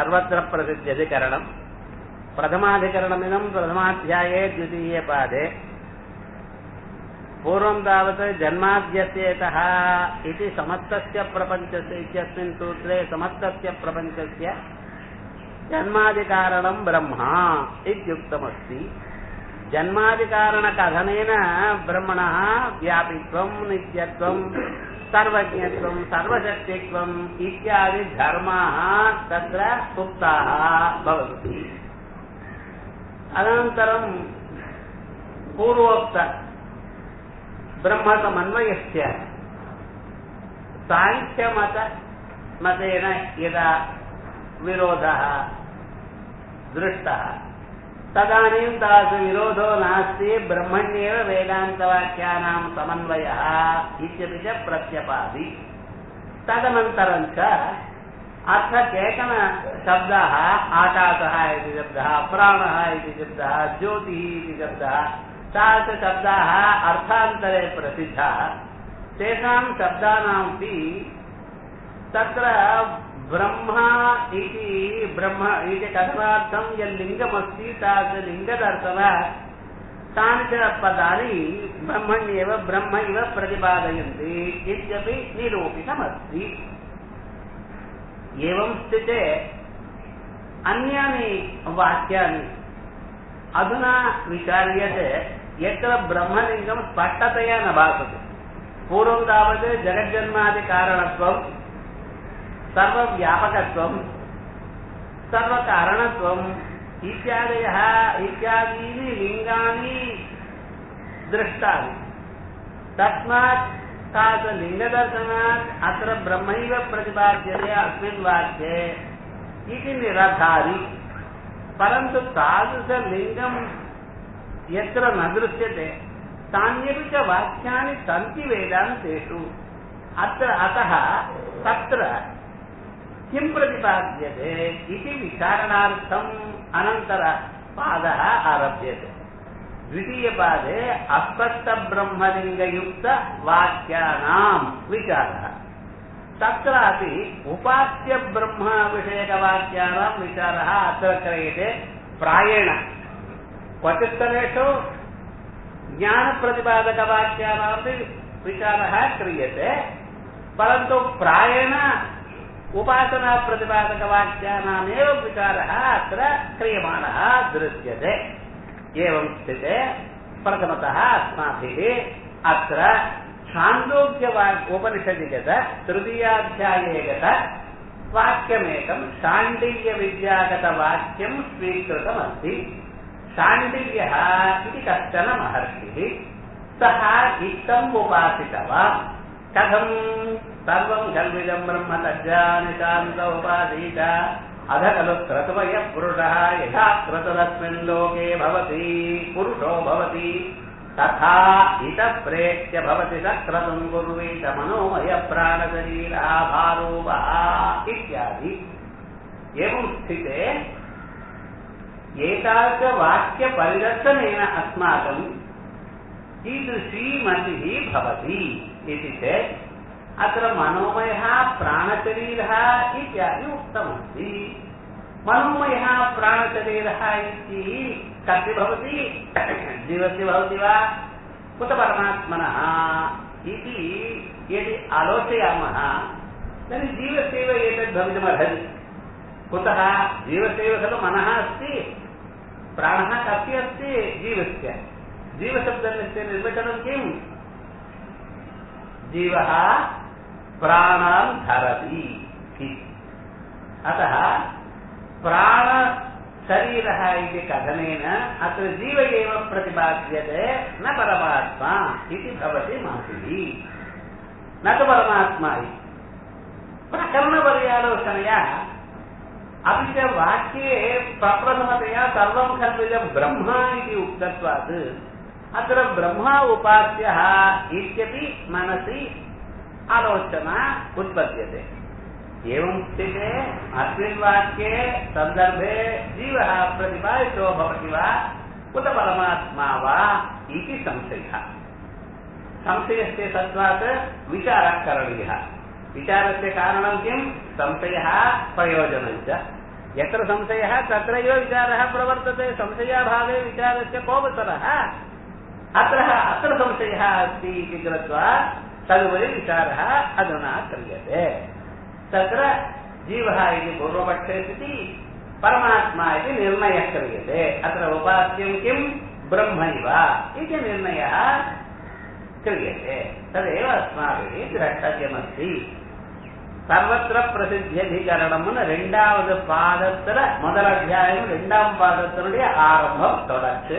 सर्वत्र प्रसिद्ध्यधिकरणम् प्रथमाधिकरणमिदम् प्रथमाध्याये द्वितीये पादे पूर्वं तावत् जन्माद्यस्येतः इति समस्तस्य प्रपञ्चस्य इत्यस्मिन् सूत्रे समस्तस्य प्रपञ्चस्य जन्मादिकारणं ब्रह्मा इत्युक्तमस्ति जन्मादिकारणकथनेन ब्रह्मणः व्यापित्वं नित्यत्वं सर्वज्ञत्वं सर्वशक्तित्वम् इत्यादि धर्माः तत्र उक्ताः भवन्ति अनन्तरं पूर्वोक्त ब्रह्मसमन्वयस्य साङ्ख्यमत मतेन यदा विरोधः दृष्टः तदानीं तासु विरोधो नास्ति ब्रह्मण्येव वेदान्तवाक्यानां समन्वयः इत्यपि च प्रत्यपादि तदनन्तरं च अत्र केचन शब्दाः आकाशः इति शब्दः प्राणः इति शब्दः ज्योतिः इति शब्दः तादृशशब्दाः अर्थान्तरे प्रसिद्धाः तेषां शब्दानामपि तत्र ब्रह्मा इति ब्रह्म इति कथनार्थं यल्लिङ्गमस्ति तादृशलिङ्गदर्शन तानि च पदानि ब्रह्मण्येव ब्रह्म इव प्रतिपादयन्ति इत्यपि निरूपितमस्ति एवं स्थिते अन्यानि वाक्यानि अधुना विचार्यते यत्र ब्रह्मलिङ्गं स्पष्टतया न भासते पूर्वं तावत् जगज्जन्मादिकारणत्वं सर्वव्यापकत्वं सर्वकारणत्वम् इत्यादयः इत्यादीनि लिङ्गानि दृष्टानि तस्मात् तादृशलिङ्गदर्शनात् अत्र ब्रह्मैव प्रतिपाद्यते अस्मिन् वाक्ये इति निराधारि परन्तु तादृशलिङ्गं यत्र न दृश्यते तान्यपि च वाक्यानि सन्ति वेदान्तेषु अत्र अतः तत्र किं प्रतिपाद्यते इति विचारणार्थम् अनन्तरपादः आरभ्यते द्वितीयपादे अस्पष्टब्रह्मलिङ्गयुक्तवाक्यानां विचारः तत्रापि उपास्यब्रह्मविषयकवाक्यानां विचारः अत्र क्रियते प्रायेण क्वचित् स्थलेषु ज्ञानप्रतिपादकवाक्यानामपि विचारः क्रियते परन्तु प्रायेण उपासनाप्रतिपादकवाक्यानामेव विचारः अत्र क्रियमाणः दृश्यते एवं स्थिते प्रथमतः अस्माभिः अत्र छान्दोग्यवा उपनिषदि गत तृतीयाध्याये गत वाक्यमेकं शाण्डिल्यविद्यागतवाक्यं स्वीकृतमस्ति शाण्डिल्यः इति कश्चन महर्षिः सः इत्थम् उपासितवान् कथम् सर्वं खल्विदं ब्रह्म तज्जानिशान्त उपासीत अध खलु क्रतुमयः पुरुषः यथा क्रतुरस्मिन् लोके भवति पुरुषो भवति तथा इतः प्रेत्य भवति स क्रतुम् कुर्वीत मनोमयप्राणशरीरः भारूपः इत्यादि एवं स्थिते एतादृशवाक्यपरिदर्शनेन अस्माकं कीदृशी मतिः भवति इति चेत् अत्र मनोमयः प्राणशरीरः इत्यादि उक्तमस्ति मनोमयः प्राणशरीरः इति कस्य भवति जीवस्य भवति वा उत परमात्मनः इति यदि आलोचयामः तर्हि जीवस्यैव एतद् भवितुमर्हति कुतः जीवस्यैव खलु मनः अस्ति प्राणः कस्य अस्ति जीवस्य जीवशब्दस्य निर्वचनं किम् जीवः प्राणान् धरति अतः प्राणशरीरः इति कथनेन अत्र जीव एव प्रतिपाद्यते न परमात्मा इति भवति महतिः न तु परमात्मा इति प्रकरणपर्यालोचनया अपि च वाक्ये प्रप्रथमतया सर्वं खल्विदं ब्रह्म इति उक्तत्वात् अत्र ब्रह्मा उपास्यः इत्यपि मनसि आलोचना उत्पद्यते एवं स्थिते अस्मिन् वाक्ये सन्दर्भे जीवः प्रतिपादितो भवति वा उत परमात्मा वा इति संशयः संशयस्य सत्त्वात् विचारः करणीयः विचारस्य कारणं किं संशयः प्रयोजनं च यत्र संशयः तत्रैव विचारः प्रवर्तते संशयाभावे विचारस्य कोपसरः अत्र अत्र संशयः अस्ति इति कृत्वा तदुपरि विचारः अधुना क्रियते तत्र जीवः इति पूर्वपक्षे सति परमात्मा इति निर्णयः क्रियते अत्र उपास्यं किं ब्रह्मैव इति निर्णयः क्रियते तदेव अस्माभिः द्रष्टव्यमस्ति சர்வத்திர பிரசித்தியதிகரணம்னு ரெண்டாவது பாதத்துல முதல் அத்தியாயம் ரெண்டாம் பாதத்தினுடைய ஆரம்பம் தொடர்ச்சி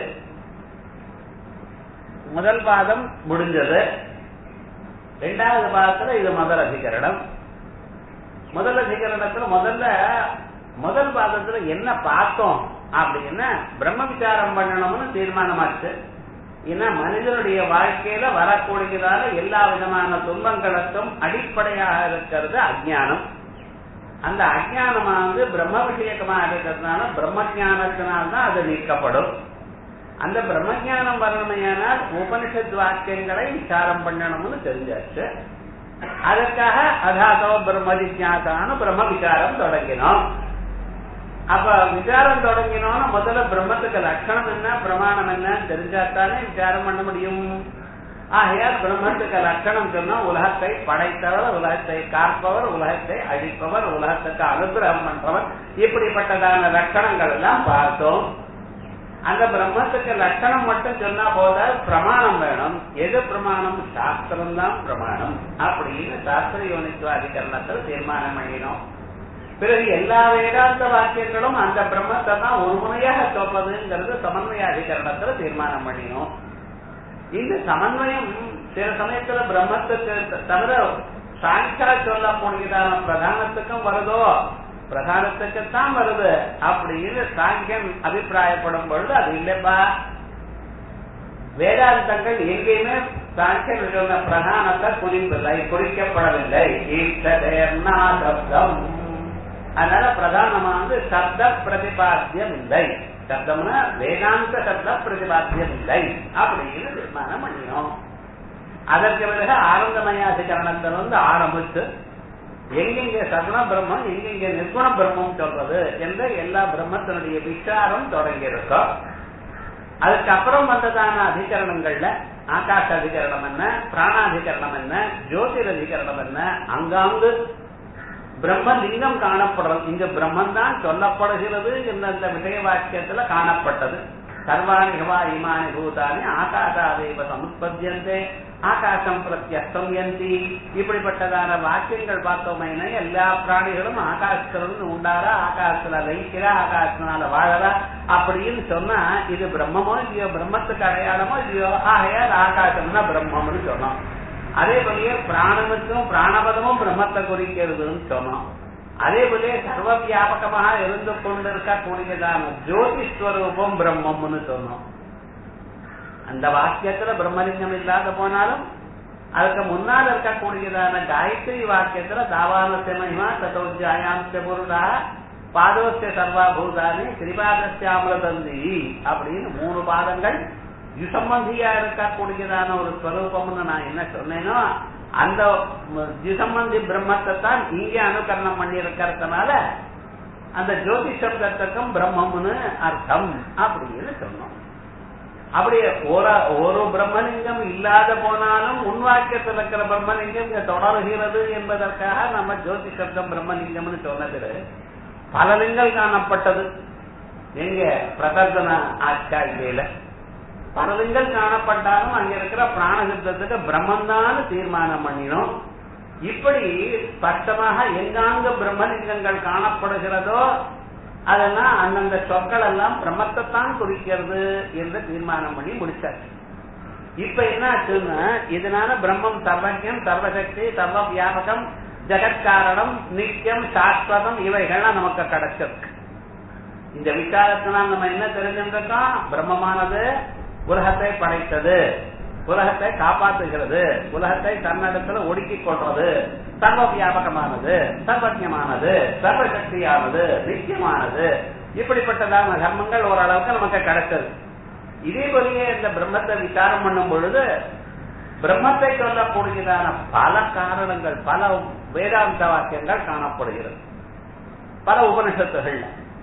முதல் பாதம் முடிஞ்சது ரெண்டாவது பாதத்துல இது முதல் அதிகரணம் முதல் அதிகரணத்துல முதல்ல முதல் பாதத்துல என்ன பார்த்தோம் அப்படின்னா பிரம்ம விசாரம் பண்ணணும்னு தீர்மானமாச்சு ஏன்னா மனிதனுடைய வாழ்க்கையில வரக்கூடியதான எல்லா விதமான துன்பங்களுக்கும் அடிப்படையாக இருக்கிறது அஜ்ஞானம் அந்த அஜ்ஞானமானது பிரம்ம விஷயக்கமாக இருக்கிறதுனால பிரம்ம ஜானத்தினால்தான் அது நீக்கப்படும் அந்த பிரம்ம ஜானம் வரணுமையானால் உபனிஷத் வாக்கியங்களை விசாரம் பண்ணணும்னு தெரிஞ்சாச்சு அதற்காக அதாதோ பிரம்ம ஜிஜாசான பிரம்ம விசாரம் தொடங்கினோம் அப்ப விசாரம் தொடங்கினோம்னா முதல்ல பிரம்மத்துக்கு லட்சணம் என்ன பிரமாணம் என்ன தெரிஞ்சாத்தானே விசாரம் பண்ண முடியும் ஆகையால் பிரம்மத்துக்கு லட்சணம் சொன்னா உலகத்தை படைத்தவர் உலகத்தை காப்பவர் உலகத்தை அழிப்பவர் உலகத்துக்கு அனுகிரகம் பண்றவர் இப்படிப்பட்டதான லட்சணங்கள் எல்லாம் பார்த்தோம் அந்த பிரம்மத்துக்கு லட்சணம் மட்டும் சொன்னா போத பிரமாணம் வேணும் எது பிரமாணம் சாஸ்திரம் தான் பிரமாணம் அப்படின்னு சாஸ்திர யோனித்துவாதிகரணத்தில் தீர்மானம் பண்ணினோம் பிறகு எல்லா வேதாந்த வாக்கியங்களும் அந்த பிரம்மத்தை தான் ஒரு முறையாக சொல்றதுங்கிறது சமன்வய அதிகரணத்துல தீர்மானம் பண்ணினோம் இந்த சமன்வயம் சில சமயத்துல பிரம்மத்துக்கு தவிர சாட்சா சொல்லக்கூடியதான பிரதானத்துக்கும் வருதோ பிரதானத்துக்குத்தான் வருது அப்படின்னு சாங்கியன் அபிப்பிராயப்படும் பொழுது அது இல்லப்பா வேதாந்தங்கள் எங்கேயுமே சாங்கியன் சொன்ன பிரதானத்தை குறிப்பில்லை குறிக்கப்படவில்லை சப்தம் அதனால பிரதானமானது சப்த பிரதிபாத்தியம் இல்லை சப்தம்னா வேதாந்த சப்த பிரதிபாத்தியம் இல்லை அப்படின்னு தீர்மானம் பண்ணினோம் அதற்கு பிறகு ஆனந்தமயாதிகரணத்தில் வந்து ஆரம்பிச்சு எங்கெங்க சகுண பிரம்மம் எங்கெங்க நிர்குண பிரம்மம் சொல்றது என்ற எல்லா பிரம்மத்தினுடைய விசாரம் தொடங்கி இருக்கோம் அதுக்கப்புறம் வந்ததான அதிகரணங்கள்ல ஆகாஷ அதிகரணம் என்ன பிராணாதிகரணம் என்ன ஜோதிர் அதிகரணம் என்ன அங்காங்கு பிரம்மலிங்கம் காணப்படுறது இங்க பிரம்மன் தான் சொல்லப்படுகிறது என்ற அந்த விஷய வாக்கியத்துல காணப்பட்டது சர்வாணி ஹவா இமானி பூதானி ஆகாசாதேவ சமுத்பத்தியந்தே ஆகாசம் பிரத்யஸ்தம்யந்தி இப்படிப்பட்டதான வாக்கியங்கள் பார்த்தோமைனா எல்லா பிராணிகளும் ஆகாசத்திலிருந்து உண்டாரா ஆகாசத்துல லயிக்கிறா ஆகாசத்தினால வாழறா அப்படின்னு சொன்னா இது பிரம்மமோ இல்லையோ பிரம்மத்துக்கு அடையாளமோ இல்லையோ ஆகையால் ஆகாசம்னா பிரம்மம்னு சொன்னோம் அதே போலயே பிராணனுக்கும் பிராணபதமும் பிரம்மத்தை குறிக்கிறதுன்னு சொன்னோம் அதே போல சர்வ வியாபகமாக இருந்து கொண்டிருக்கக்கூடியதான ஜோதிஸ்வரூபம் பிரம்மம்னு சொன்னோம் அந்த வாக்கியத்துல பிரம்மலிங்கம் இல்லாத போனாலும் அதுக்கு முன்னால் இருக்கக்கூடியதான காயத்ரி வாக்கியத்துல தாவானசிய மகிமா ததோஜாயாம்ச பொருளா பாதோசிய சர்வா பூதானி ஸ்ரீபாதசியாமிரதந்தி அப்படின்னு மூணு பாதங்கள் யுசம்பந்தியா இருக்கக்கூடியதான ஒரு ஸ்வரூபம்னு நான் என்ன சொன்னேனோ அந்த ஜிசம்பந்தி பிரம்மத்தை தான் இங்கே அனுகரணம் பண்ணி இருக்கிறதுனால அந்த ஜோதி சப்தத்துக்கும் பிரம்மம்னு அர்த்தம் அப்படின்னு சொன்னோம் அப்படி ஒரு ஒரு பிரம்மலிங்கம் இல்லாத போனாலும் உன்வாக்கியத்தில் இருக்கிற பிரம்மலிங்கம் இங்க தொடர்கிறது என்பதற்காக நம்ம ஜோதி சப்தம் பிரம்மலிங்கம்னு சொன்னது பல லிங்கள் காணப்பட்டது எங்க பிரதர்சன ஆச்சாரியில பல லிங்கள் காணப்பட்டாலும் அங்க இருக்கிற பிராணசித்தத்துக்கு பிரம்மந்தான் தீர்மானம் பண்ணினோம் இப்படி ஸ்பஷ்டமாக எங்காங்க பிரம்மலிங்கங்கள் காணப்படுகிறதோ அதெல்லாம் அந்தந்த சொற்கள் எல்லாம் பிரம்மத்தைத்தான் குறிக்கிறது என்று தீர்மானம் பண்ணி முடிச்சாச்சு இப்ப என்ன ஆச்சுன்னா இதனால பிரம்மம் சர்வஜம் சர்வசக்தி சர்வ வியாபகம் ஜெகத்காரணம் நித்தியம் சாஸ்வதம் இவைகள்லாம் நமக்கு கிடைச்சிருக்கு இந்த விசாரத்தினால் நம்ம என்ன தெரிஞ்சிருக்கோம் பிரம்மமானது உலகத்தை படைத்தது உலகத்தை காப்பாற்றுகிறது உலகத்தை தன்னிடத்துல ஒடுக்கிக் கொள்றது சர்வ வியாபகமானது சர்வஜமானது சர்வசக்தியானது நித்தியமானது இப்படிப்பட்டதான தர்மங்கள் ஓரளவுக்கு நமக்கு கிடைச்சது இதே போலயே இந்த பிரம்மத்தை விசாரம் பண்ணும் பொழுது பிரம்மத்தை சொல்லக்கூடியதான பல காரணங்கள் பல வேதாந்த வாக்கியங்கள் காணப்படுகிறது பல உபனிஷத்துகள்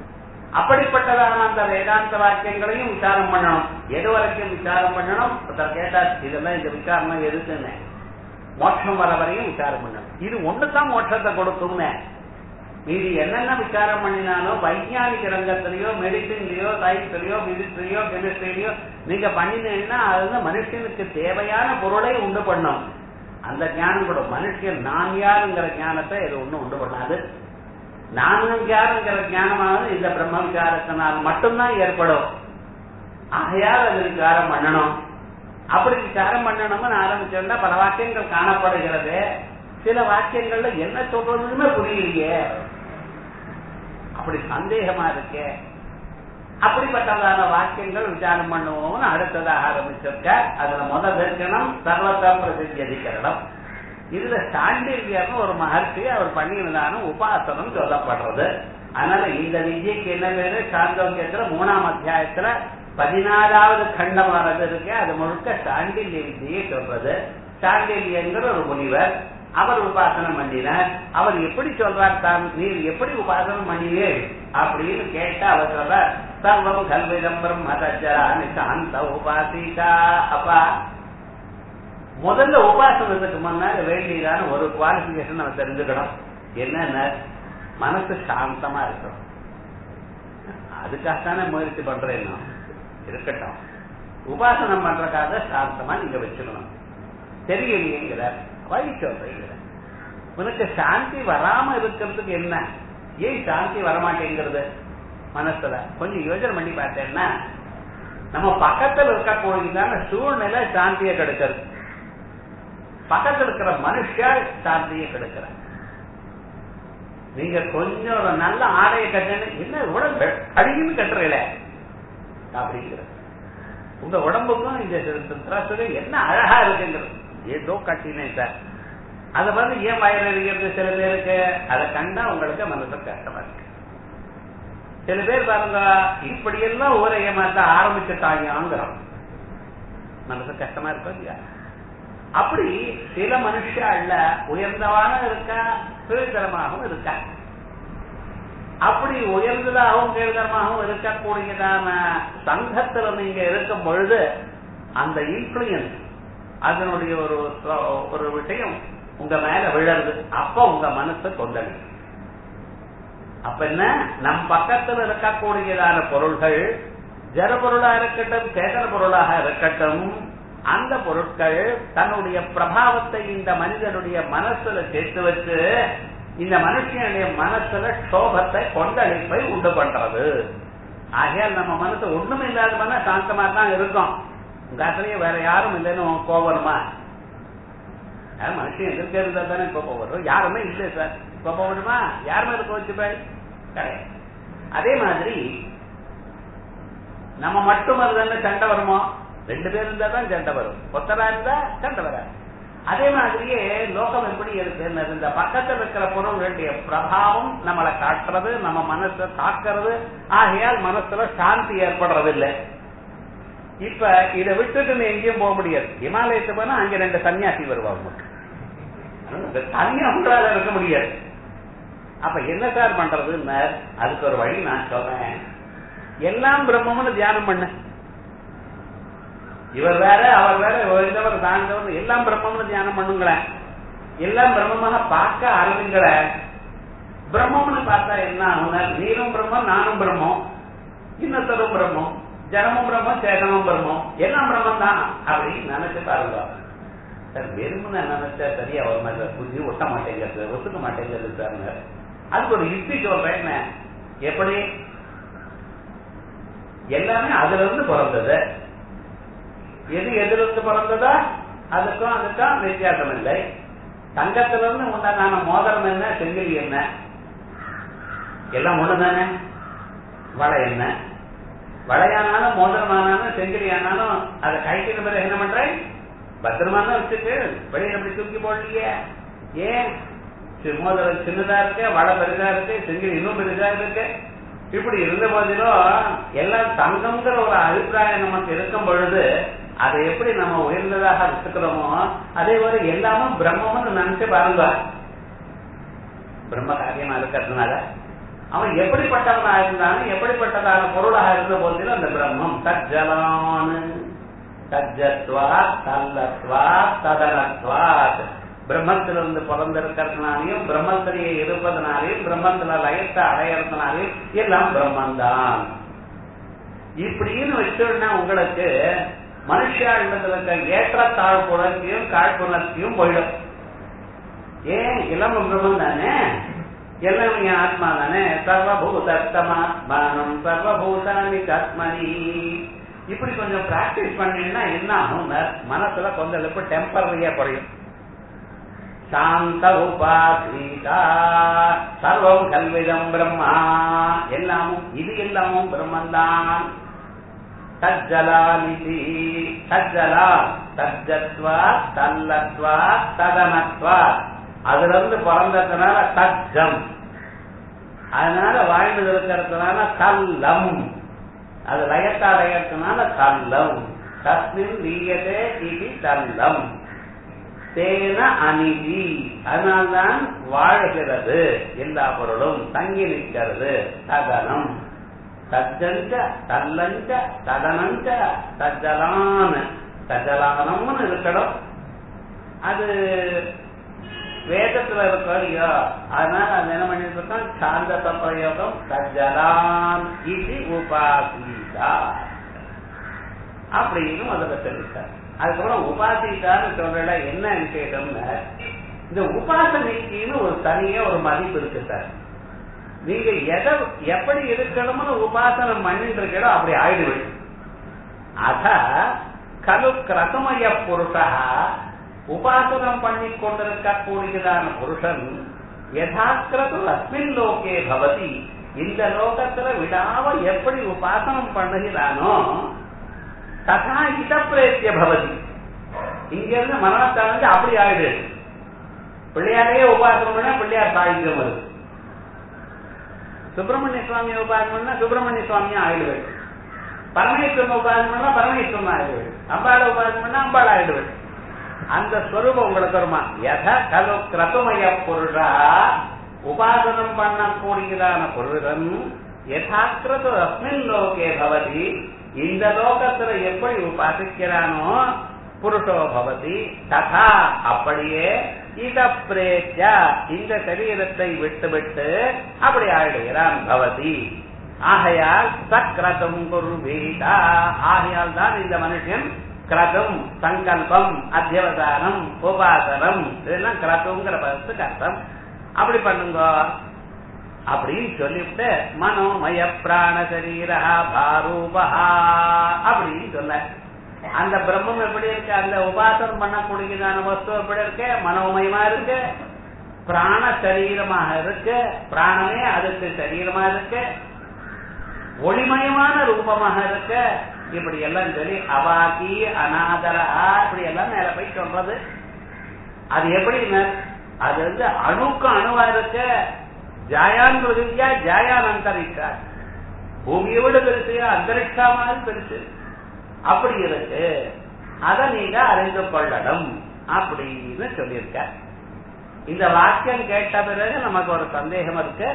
அப்படிப்பட்டதான அந்த வேதாந்த வாக்கியங்களையும் விசாரம் பண்ணணும் எது வரைக்கும் விசாரம் பண்ணணும் ஒருத்தர் கேட்டா இதெல்லாம் இந்த விசாரணம் எதுக்குன்னு மோட்சம் வர வரையும் விசாரம் பண்ணணும் இது ஒண்ணுதான் மோட்சத்தை கொடுக்கும்னு மீதி என்னென்ன விசாரம் பண்ணினாலும் வைஜானிக ரங்கத்திலயோ மெடிசின்லயோ சயின்ஸ்லயோ பிசிக்ஸ்லயோ கெமிஸ்ட்ரிலயோ நீங்க பண்ணினீங்கன்னா அது வந்து மனுஷனுக்கு தேவையான பொருளை உண்டு பண்ணும் அந்த ஞானம் கூட மனுஷன் நான் யாருங்கிற ஞானத்தை இது ஒண்ணும் உண்டு பண்ணாது நானும் யாருங்கிற ஞானமானது இந்த பிரம்ம விசாரத்தினால் மட்டும்தான் ஏற்படும் ஆகையால் அது விசாரம் பண்ணணும் அப்படி விசாரம் பண்ணணும்னு ஆரம்பிச்சோம்னா பல வாக்கியங்கள் காணப்படுகிறது சில வாக்கியங்கள்ல என்ன சொல்றதுன்னு புரியலையே அப்படி சந்தேகமா இருக்கே அப்படிப்பட்டதான வாக்கியங்கள் விசாரம் பண்ணுவோம்னு அடுத்ததாக ஆரம்பிச்சிருக்க அதுல முதல் தரிசனம் சர்வத பிரசித்தி அதிகரணம் இதுல சாண்டில்யர்னு ஒரு மகர்ஷி அவர் பண்ணியிருந்தான உபாசனம் சொல்லப்படுறது அதனால இந்த வித்யக்கு என்ன பேரு சாந்தோக்கியத்துல மூணாம் அத்தியாயத்துல பதினாலாவது கண்டம் வர்றது இருக்கு அது முழுக்க சாண்டில்ய வித்தியை சொல்றது சாண்டில்யங்கிற ஒரு முனிவர் அவர் உபாசனம் பண்ணினார் அவர் எப்படி சொல்றார் தான் நீர் எப்படி உபாசனம் பண்ணினீர் அப்படின்னு கேட்டா அவர் சொல்றார் சர்வம் கல்விதம் பிரம்மதஜரானி சாந்த உபாசிகா அப்பா முதல்ல உபாசனத்துக்கு முன்னாடி வேண்டியதான ஒரு குவாலிபிகேஷன் நம்ம தெரிஞ்சுக்கணும் என்னன்னா மனசு சாந்தமா இருக்கணும் அதுக்காகத்தானே முயற்சி பண்றேன் நான். இருக்கட்டும் உபாசனம் பண்றதுக்காக சாந்தமா நீங்க வச்சுக்கணும் தெரியலையேங்கிறார் வழி சொல்றீங்க உனக்கு சாந்தி வராம இருக்கிறதுக்கு என்ன ஏன் சாந்தி வரமாட்டேங்கிறது மனசுல கொஞ்சம் யோசனை பண்ணி பார்த்தேன்னா நம்ம பக்கத்துல இருக்கக்கூடியதான சூழ்நிலை சாந்தியை கெடுக்கிறது பக்கத்துல இருக்கிற மனுஷா சாந்தியை கெடுக்கிற நீங்க கொஞ்சம் ஒரு நல்ல ஆடையை கட்டணும் என்ன உடம்பு அழுகின்னு கட்டுறீங்களே அப்படிங்கிற உங்க உடம்புக்கும் இந்த திராசுரை என்ன அழகா இருக்குங்கிறது ஏதோ கட்டினேன் சார் அதை வந்து ஏன் வயிறு எறிகிறது சில பேருக்கு அதை கண்டா உங்களுக்கு மனசு கஷ்டமா இருக்கு சில பேர் பாருங்க இப்படியெல்லாம் ஊரை ஏமாத்த ஆரம்பிச்சுட்டாங்கிறோம் மனசு கஷ்டமா இருக்கும் இல்லையா அப்படி சில மனுஷால உயர்ந்தவான இருக்கா கீழ்தரமாகவும் இருக்கா அப்படி உயர்ந்ததாகவும் கீழ்தரமாகவும் இருக்கக்கூடியதான சங்கத்துல நீங்க இருக்கும் பொழுது அந்த இன்ஃபுளுயன்ஸ் அதனுடைய ஒரு ஒரு விஷயம் உங்க மேல விழருது அப்ப உங்க மனசு கொண்டது அப்ப என்ன நம் பக்கத்துல இருக்கக்கூடியதான பொருள்கள் ஜட பொருளா இருக்கட்டும் சேதன பொருளாக இருக்கட்டும் அந்த பொருட்கள் தன்னுடைய பிரபாவத்தை இந்த மனிதனுடைய மனசுல சேர்த்து வச்சு இந்த மனுஷனுடைய மனசுல சோபத்தை கொந்தளிப்பை உண்டு பண்றது ஆகையால் நம்ம மனசு ஒண்ணும் இல்லாத மன சாந்தமா தான் இருக்கும் உங்க அசலையே வேற யாரும் இல்லைன்னு கோபமா மனுஷன் எதிர்க்க இருந்தா தானே கோபம் வரும் யாருமே இல்லை சார் கோபம் வருமா யார் மேல கோச்சுப்பாய் கிடையாது அதே மாதிரி நம்ம மட்டும் இருந்தா சண்டை வருமோ ரெண்டு பேர் இருந்தா தான் சண்டை வரும் ஒத்தரா இருந்தா சண்டை வராது அதே மாதிரியே லோகம் எப்படி இருக்கு இந்த பக்கத்தில் இருக்கிற பொருளுடைய பிரபாவம் நம்மளை காட்டுறது நம்ம மனசை தாக்குறது ஆகையால் மனசுல சாந்தி ஏற்படுறது இல்லை இப்ப இதை விட்டுட்டு நீ எங்கேயும் போக முடியாது இமாலயத்து போனா அங்க ரெண்டு சன்னியாசி வருவாங்க தனியா உங்களால இருக்க முடியாது அப்ப என்ன சார் பண்றதுன்னு அதுக்கு ஒரு வழி நான் சொல்றேன் எல்லாம் பிரம்மம்னு தியானம் பண்ண இவர் வேற அவர் வேற இந்தவர் தாழ்ந்தவர் எல்லாம் பிரம்மம்னு தியானம் பண்ணுங்களேன் எல்லாம் பிரம்மமாக பார்க்க ஆரம்பிங்களேன் பிரம்மம்னு பார்த்தா என்ன ஆகும் நீரும் பிரம்மம் நானும் பிரம்மம் இன்னத்தரும் பிரம்மம் ஜனமும் பிரம்மம் சேதமும் பிரம்மம் எல்லாம் பிரம்மம் தான் அப்படின்னு நினைச்சு பாருங்க சார் வெறுமனை நினைச்சா சரியா வர மாதிரி புத்தி ஒட்ட மாட்டேங்கிறது ஒத்துக்க மாட்டேங்கிறது சார் அதுக்கு ஒரு யுக்தி சொல்றேன் என்ன எப்படி எல்லாமே அதுல இருந்து பிறந்தது எது எதுல இருந்து பிறந்ததா அதுக்கும் அதுக்கும் வித்தியாசம் இல்லை தங்கத்திலிருந்து உண்டான மோதிரம் என்ன செங்கிலி என்ன எல்லாம் ஒண்ணுதானே வளை என்ன வளையானாலும் மோதிரமானாலும் செங்கிலி ஆனாலும் அதை கைக்கிற பிறகு என்ன பண்றேன் பத்திரமா தான் வச்சுட்டு வெளியில அப்படி தூக்கி போடலையே ஏன் மோதிரம் சின்னதா இருக்கு வளை பெருசா இருக்கு செங்கிலி இன்னும் பெருசா இருக்கு இப்படி இருந்த போதிலும் எல்லாம் தங்கம்ங்கிற ஒரு அபிப்பிராயம் நமக்கு இருக்கும் பொழுது அதை எப்படி நம்ம உயர்ந்ததாக வச்சுக்கிறோமோ அதே போல எல்லாமும் பிரம்மம்னு நினைச்சு பாருங்க பிரம்ம காரியமா இருக்கிறதுனால அவன் எப்படிப்பட்டவனா இருந்தாலும் எப்படிப்பட்டதான பொருளாக இருந்த போதிலும் அந்த பிரம்மம் தஜ்ஜலான் தஜ்ஜத்வா தல்லத்வா ததனத்வாத் பிரம்மத்திலிருந்து பிறந்திருக்கிறதுனாலையும் பிரம்மத்திலேயே இருப்பதனாலையும் பிரம்மத்துல லயத்தை அடையறதுனாலையும் எல்லாம் பிரம்மந்தான் இப்படின்னு வச்சோம்னா உங்களுக்கு மனுஷாண்டத்துல இருக்க ஏற்றத்தாழ்ப்புணர்ச்சியும் காழ்ப்புணர்ச்சியும் போயிடும் ஏன் இளம் பிரம்மம் தானே எல்லாம் என் ஆத்மா தானே சர்வபூதமாத்மானம் சர்வபூதானி ஆத்மனி இப்படி கொஞ்சம் பிராக்டிஸ் பண்ணீங்கன்னா என்ன ஆகும் மனசுல கொஞ்சம் இப்ப டெம்பரரியா குறையும் சாந்த உபாசீதா சர்வம் கல்விதம் பிரம்மா எல்லாமும் இது எல்லாமும் பிரம்மந்தான் தஜ்ஜலானிதி தஜ்ஜலா தஜ்ஜத்வா தல்லத்வா ததனத்வா அதுல இருந்து பிறந்ததுனால தஜ்ஜம் அதனால வாழ்ந்து இருக்கிறதுனால தல்லம் அது லயத்தா அடையறதுனால தல்லம் தஸ்மின் லீயதே இது தல்லம் தேன அநீதி அதனால்தான் வாழ்கிறது எல்லா பொருளும் தங்கி நிற்கிறது ததனம் தஜ்ஜஞ்ச தல்லஞ்ச ததனஞ்ச தஜ்ஜலான் தஜலானம்னு இருக்கணும் அது வேதத்துல இருக்கோ இல்லையோ அதனால அது என்ன பண்ணிட்டு இருக்கோம் சாந்த பிரயோகம் தஜலான் இது உபாசீதா அப்படின்னு முதல்ல சொல்லிட்டார் அதுக்கப்புறம் உபாசிதான்னு சொல்ற என்ன கேட்டோம்னா இந்த உபாசனைக்குன்னு ஒரு தனியா ஒரு மதிப்பு இருக்கு சார் நீங்க எதை எப்படி இருக்கணும்னு உபாசனம் பண்ணிட்டு இருக்கோ அப்படி ஆயிடுவேன் அத கலு கிரசமய புருஷா உபாசனம் பண்ணி கொண்டிருக்கக்கூடியதான புருஷன் யதாக்கிரது அஸ்மின் லோகே பவதி இந்த லோகத்துல விடாம எப்படி உபாசனம் பண்ணுகிறானோ ததா இதப்பிரேத்திய பவதி இங்க இருந்து மரணத்தை வந்து அப்படி ஆயிடு பிள்ளையாரையே உபாசனம் பண்ணா பிள்ளையார் சாயுஜம் வருது சுப்பிரமணிய சுவாமியை உபாசனம் பண்ணா சுப்பிரமணிய சுவாமியா ஆயிடுவேன் பரமேஸ்வரன் உபாசனம் பண்ணா பரமேஸ்வரன் ஆயிடுவேன் அம்பாளை உபாசனம் பண்ணா அம்பாள் ஆயிடுவேன் அந்த ஸ்வரூபம் உங்களுக்கு வருமா எத கலு கிரதுமய புருஷா உபாசனம் பண்ணக்கூடியதான புருஷன் யதாக்கிரது அஸ்மின் லோகே பவதி இந்த லோகத்துல எப்படி உபாசிக்கிறானோ புருஷோ பவதி ததா அப்படியே இத பிரேத்யா இந்த சரீரத்தை விட்டுவிட்டு அப்படி ஆயிடுகிறான் பவதி ஆகையால் சக்ரதம் குருவீதா ஆகையால் தான் இந்த மனுஷன் கிரதம் சங்கல்பம் அத்தியவதானம் உபாசனம் இதெல்லாம் கிரதம்ங்கிற பதத்துக்கு அர்த்தம் அப்படி பண்ணுங்க அப்படின்னு சொல்லிவிட்டு மனோமய பிராண சரீரா பாரூபா அப்படின்னு சொன்ன அந்த பிரம்மம் எப்படி இருக்கு அந்த உபாசனம் பண்ணக்கூடியதான வஸ்து எப்படி இருக்கு மனோமயமா இருக்கு பிராண சரீரமாக இருக்கு பிராணமே அதுக்கு சரீரமா இருக்கு ஒளிமயமான ரூபமாக இருக்கு இப்படி எல்லாம் சொல்லி அவாக்கி அநாதரா இப்படி எல்லாம் மேல போய் சொல்றது அது எப்படி அது வந்து அணுக்கு அணுவா இருக்கு ஜாயான் பிருதிவியா ஜாயான் அந்தரிக்ஷா பூமியை விட பெருசு அந்தரிக்ஷா மாதிரி பெருசு அப்படி இருக்கு அதை நீங்க அறிந்து கொள்ளணும் அப்படின்னு சொல்லியிருக்க இந்த வாக்கியம் கேட்ட பிறகு நமக்கு ஒரு சந்தேகம் இருக்கு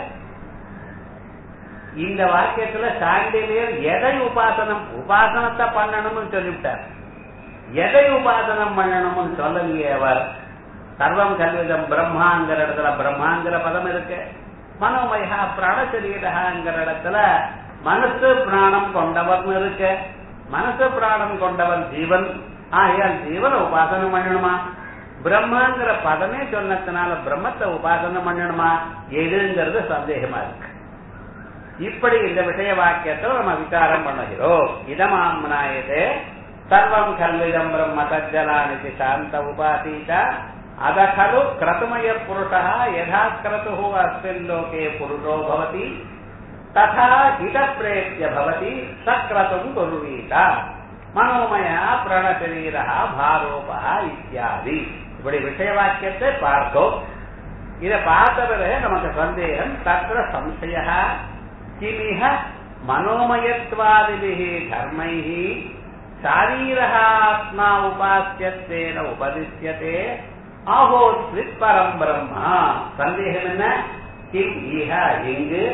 இந்த வாக்கியத்துல சாண்டிலியர் எதை உபாசனம் உபாசனத்தை பண்ணணும்னு சொல்லிவிட்டார் எதை உபாசனம் பண்ணணும்னு சொல்லலையே அவர் சர்வம் கல்விதம் பிரம்மாங்கிற இடத்துல பிரம்மாங்கிற பதம் இருக்கு மனோமயா பிராணசரீரங்கிற இடத்துல மனசு பிராணம் கொண்டவர்னு இருக்கு மனசு பிராணம் கொண்டவன் ஜீவன் ஆகையால் ஜீவனை உபாசனம் பண்ணணுமா பிரம்மாங்கிற பதமே சொன்னதுனால பிரம்மத்தை உபாசனம் பண்ணணுமா எதுங்கிறது சந்தேகமா இருக்கு இப்படி இந்த விஷய வாக்கியத்தை நம்ம விசாரம் பண்ணுகிறோம் இதமாம்னாயதே சர்வம் கல்விதம் பிரம்ம தஜ்ஜலானிதி சாந்த உபாசீதா அத खलु क्रतुमय पुरुषः यथा क्रतुः अस्मिन् लोके पुरुषो भवति तथा हितप्रेत्य भवति सक्रतुम् कुर्वीत மனோமயா பிரணசரீரா பாரோபா இத்தியாதி இப்படி விஷய வாக்கியத்தை பார்த்தோம் இதை பார்த்த பிறகு நமக்கு சந்தேகம் தத்திர சம்சய கிமிஹ மனோமயத்வாதிபிஹி தர்மைஹி சாரீரஹாத்மா உபாசியத்தேன உபதிஷ்யத்தே ஆஹோ பரம் பிரம்மா சந்தேகம் என்ன கிம் ஈஹ எங்கு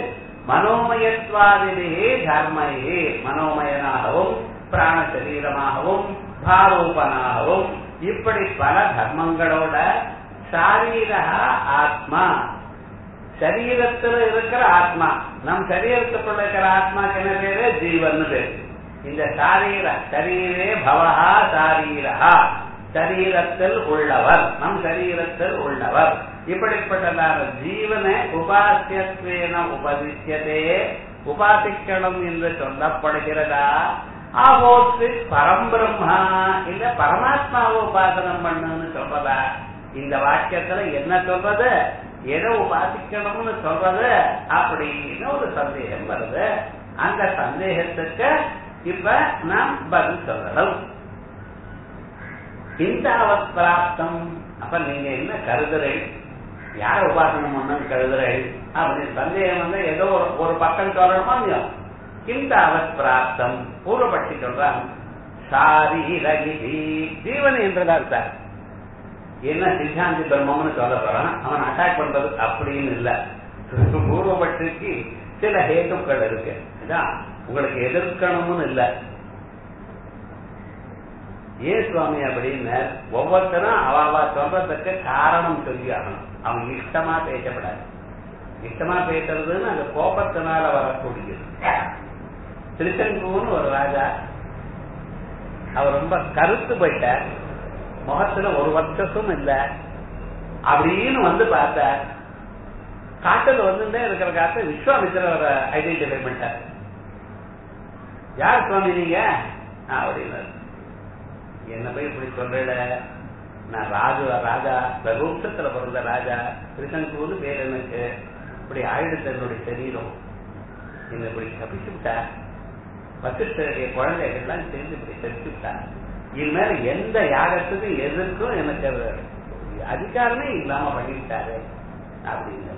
மனோமயத்வாதிலே தர்மையே மனோமயனாகவும் பிராண சரீரமாகவும் பாரூபனாகவும் இப்படி பல தர்மங்களோட சாரீர ஆத்மா சரீரத்துல இருக்கிற ஆத்மா நம் சரீரத்துக்குள்ள இருக்கிற ஆத்மாக்கு என்ன பேரு ஜீவன் பேரு இந்த சாரீர சரீரே பவஹா சாரீரஹா சரீரத்தில் உள்ளவர் நம் சரீரத்தில் உள்ளவர் இப்படிப்பட்டதான ஜீவனை உபாசியத்வேன உபதிஷ்யதே உபாசிக்கணும் என்று சொல்லப்படுகிறதா ஆவோத்து பரம்பிரம்மா இல்ல பரமாத்மாவை உபாசனம் பண்ணுன்னு சொல்றதா இந்த வாக்கியத்துல என்ன சொல்றது எதை உபாசிக்கணும்னு சொல்றது அப்படின்னு ஒரு சந்தேகம் வருது அந்த சந்தேகத்துக்கு இப்ப நாம் பதில் சொல்லணும் சிந்தாவத் பிராப்தம் அப்ப நீங்க என்ன கருதுறேன் யார உபாசனம் பண்ணு கருதுறேன் அப்படின்னு சந்தேகம் வந்து ஏதோ ஒரு ஒரு பக்கம் சொல்லணுமா இல்லையோ கிந்தாவத் பிராப்தம் பூர்வபட்சி சொல்றான் சாரீரகிதி ஜீவன் என்றதா சார் என்ன சித்தாந்தி பிரம்மம்னு சொல்ல போறான் அவன் அட்டாக் பண்றது அப்படின்னு இல்ல பூர்வபட்சிக்கு சில ஹேத்துக்கள் இருக்கு இதான் உங்களுக்கு எதிர்க்கணும்னு இல்ல ஏன் சுவாமி அப்படின்னு ஒவ்வொருத்தரும் அவ சொல்றதுக்கு காரணம் சொல்லி ஆகணும் அவங்க இஷ்டமா பேசப்படாது இஷ்டமா பேசுறதுன்னு அந்த கோபத்தினால வரக்கூடியது திருச்செங்கூன்னு ஒரு ராஜா அவர் ரொம்ப கருத்து போயிட்டார் முகத்துல ஒரு வருஷத்தும் இல்ல அப்படின்னு வந்து பார்த்தார் காட்டுல வந்துட்டே இருக்கிற காட்டு விஸ்வாமித்திர ஐடென்டிஃபை பண்ணிட்டார் யார் சுவாமி நீங்க அப்படின்னு என்ன போய் இப்படி சொல்றல நான் ராஜு ராஜா ரகுப்தத்துல பிறந்த ராஜா திருசங்கூர்னு பேர் எனக்கு இப்படி ஆயிடுச்சு என்னுடைய சரீரம் என்ன இப்படி தப்பிச்சு விட்டா வசிஷ்டருடைய குழந்தைகள்லாம் சேர்ந்து இப்படி தப்பிச்சு விட்டா இனிமேல் எந்த யாகத்துக்கும் எதற்கும் எனக்கு அதிகாரமே இல்லாம பண்ணிவிட்டாரு அப்படின்னு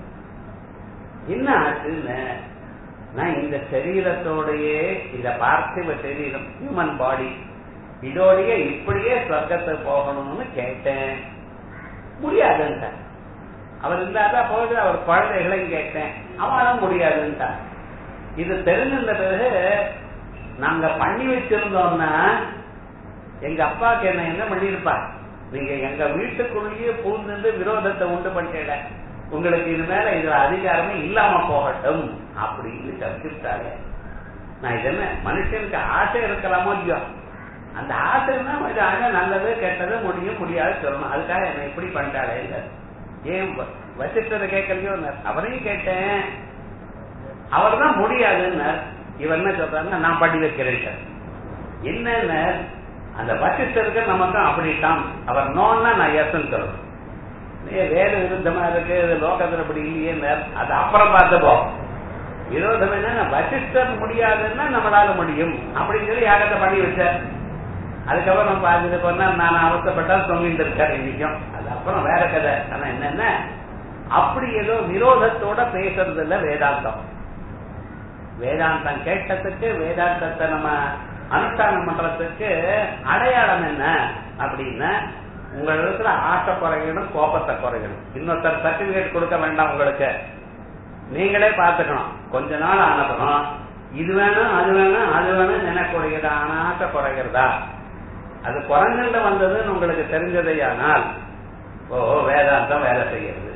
என்ன ஆச்சுன்னு நான் இந்த சரீரத்தோடையே இந்த பார்த்திவ சரீரம் ஹியூமன் பாடி இதோடைய இப்படியே சொர்க்கத்துக்கு போகணும்னு கேட்டேன் முடியாதுன்ட்டான் அவர் இருந்தாதான் போகுது அவர் குழந்தைகளையும் கேட்டேன் அவனும் முடியாதுன்ட்டான் இது தெரிஞ்சிருந்த பிறகு நாங்க பண்ணி வச்சிருந்தோம்னா எங்க அப்பாவுக்கு என்ன என்ன பண்ணிருப்பார் நீங்க எங்க வீட்டுக்குள்ளேயே பூந்து விரோதத்தை உண்டு பண்ணிட உங்களுக்கு இது மேல இது அதிகாரமே இல்லாம போகட்டும் அப்படின்னு தப்பிச்சுட்டாரு நான் இது என்ன மனுஷனுக்கு ஆசை இருக்கலாமோ இல்லையோ அந்த ஆசைன்னா இது ஆக நல்லது கெட்டது முடியும் முடியாது சொல்லணும் அதுக்காக என்ன இப்படி பண்ணிட்டாளே இல்ல ஏன் வசிஷ்டரை கேட்கலையோ அவரையும் கேட்டேன் அவர் தான் முடியாதுன்னு இவர் என்ன சொல்றாருன்னா நான் பண்ணி வைக்கிறேன் சார் என்னன்னு அந்த வசிஷ்டருக்கு நமக்கு அப்படித்தான் அவர் நோன்னா நான் எஸ்ன்னு சொல்லணும் வேறு விருத்தமா இருக்கு இது லோகத்துல அப்படி இல்லையே அது அப்புறம் பார்த்துப்போ விரோதம் என்ன வசிஷ்டர் முடியாதுன்னா நம்மளால முடியும் அப்படின்னு சொல்லி யாகத்தை பண்ணி வச்சார் அதுக்கப்புறம் நம்ம பார்த்துட்டு போனா நான் அவசப்பட்டா தொங்கிட்டு இருக்காரு இன்னைக்கும் அது அப்புறம் வேற கதை ஆனா என்னென்ன அப்படி ஏதோ விரோதத்தோட பேசுறது இல்ல வேதாந்தம் வேதாந்தம் கேட்டதுக்கு வேதாந்தத்தை நம்ம அனுஷ்டானம் பண்றதுக்கு அடையாளம் என்ன அப்படின்னா உங்க இடத்துல ஆசை குறையணும் கோபத்தை குறையணும் இன்னொருத்தர் சர்டிபிகேட் கொடுக்க வேண்டாம் உங்களுக்கு நீங்களே பார்த்துக்கணும் கொஞ்ச நாள் ஆனப்பறம் இது வேணும் அது வேணும் அது வேணும் நினைக்கூடியதான ஆசை குறைகிறதா அது குறைஞ்சிட்டு வந்ததுன்னு உங்களுக்கு தெரிஞ்சதையானால் ஓ வேதாந்தம் வேலை செய்யறது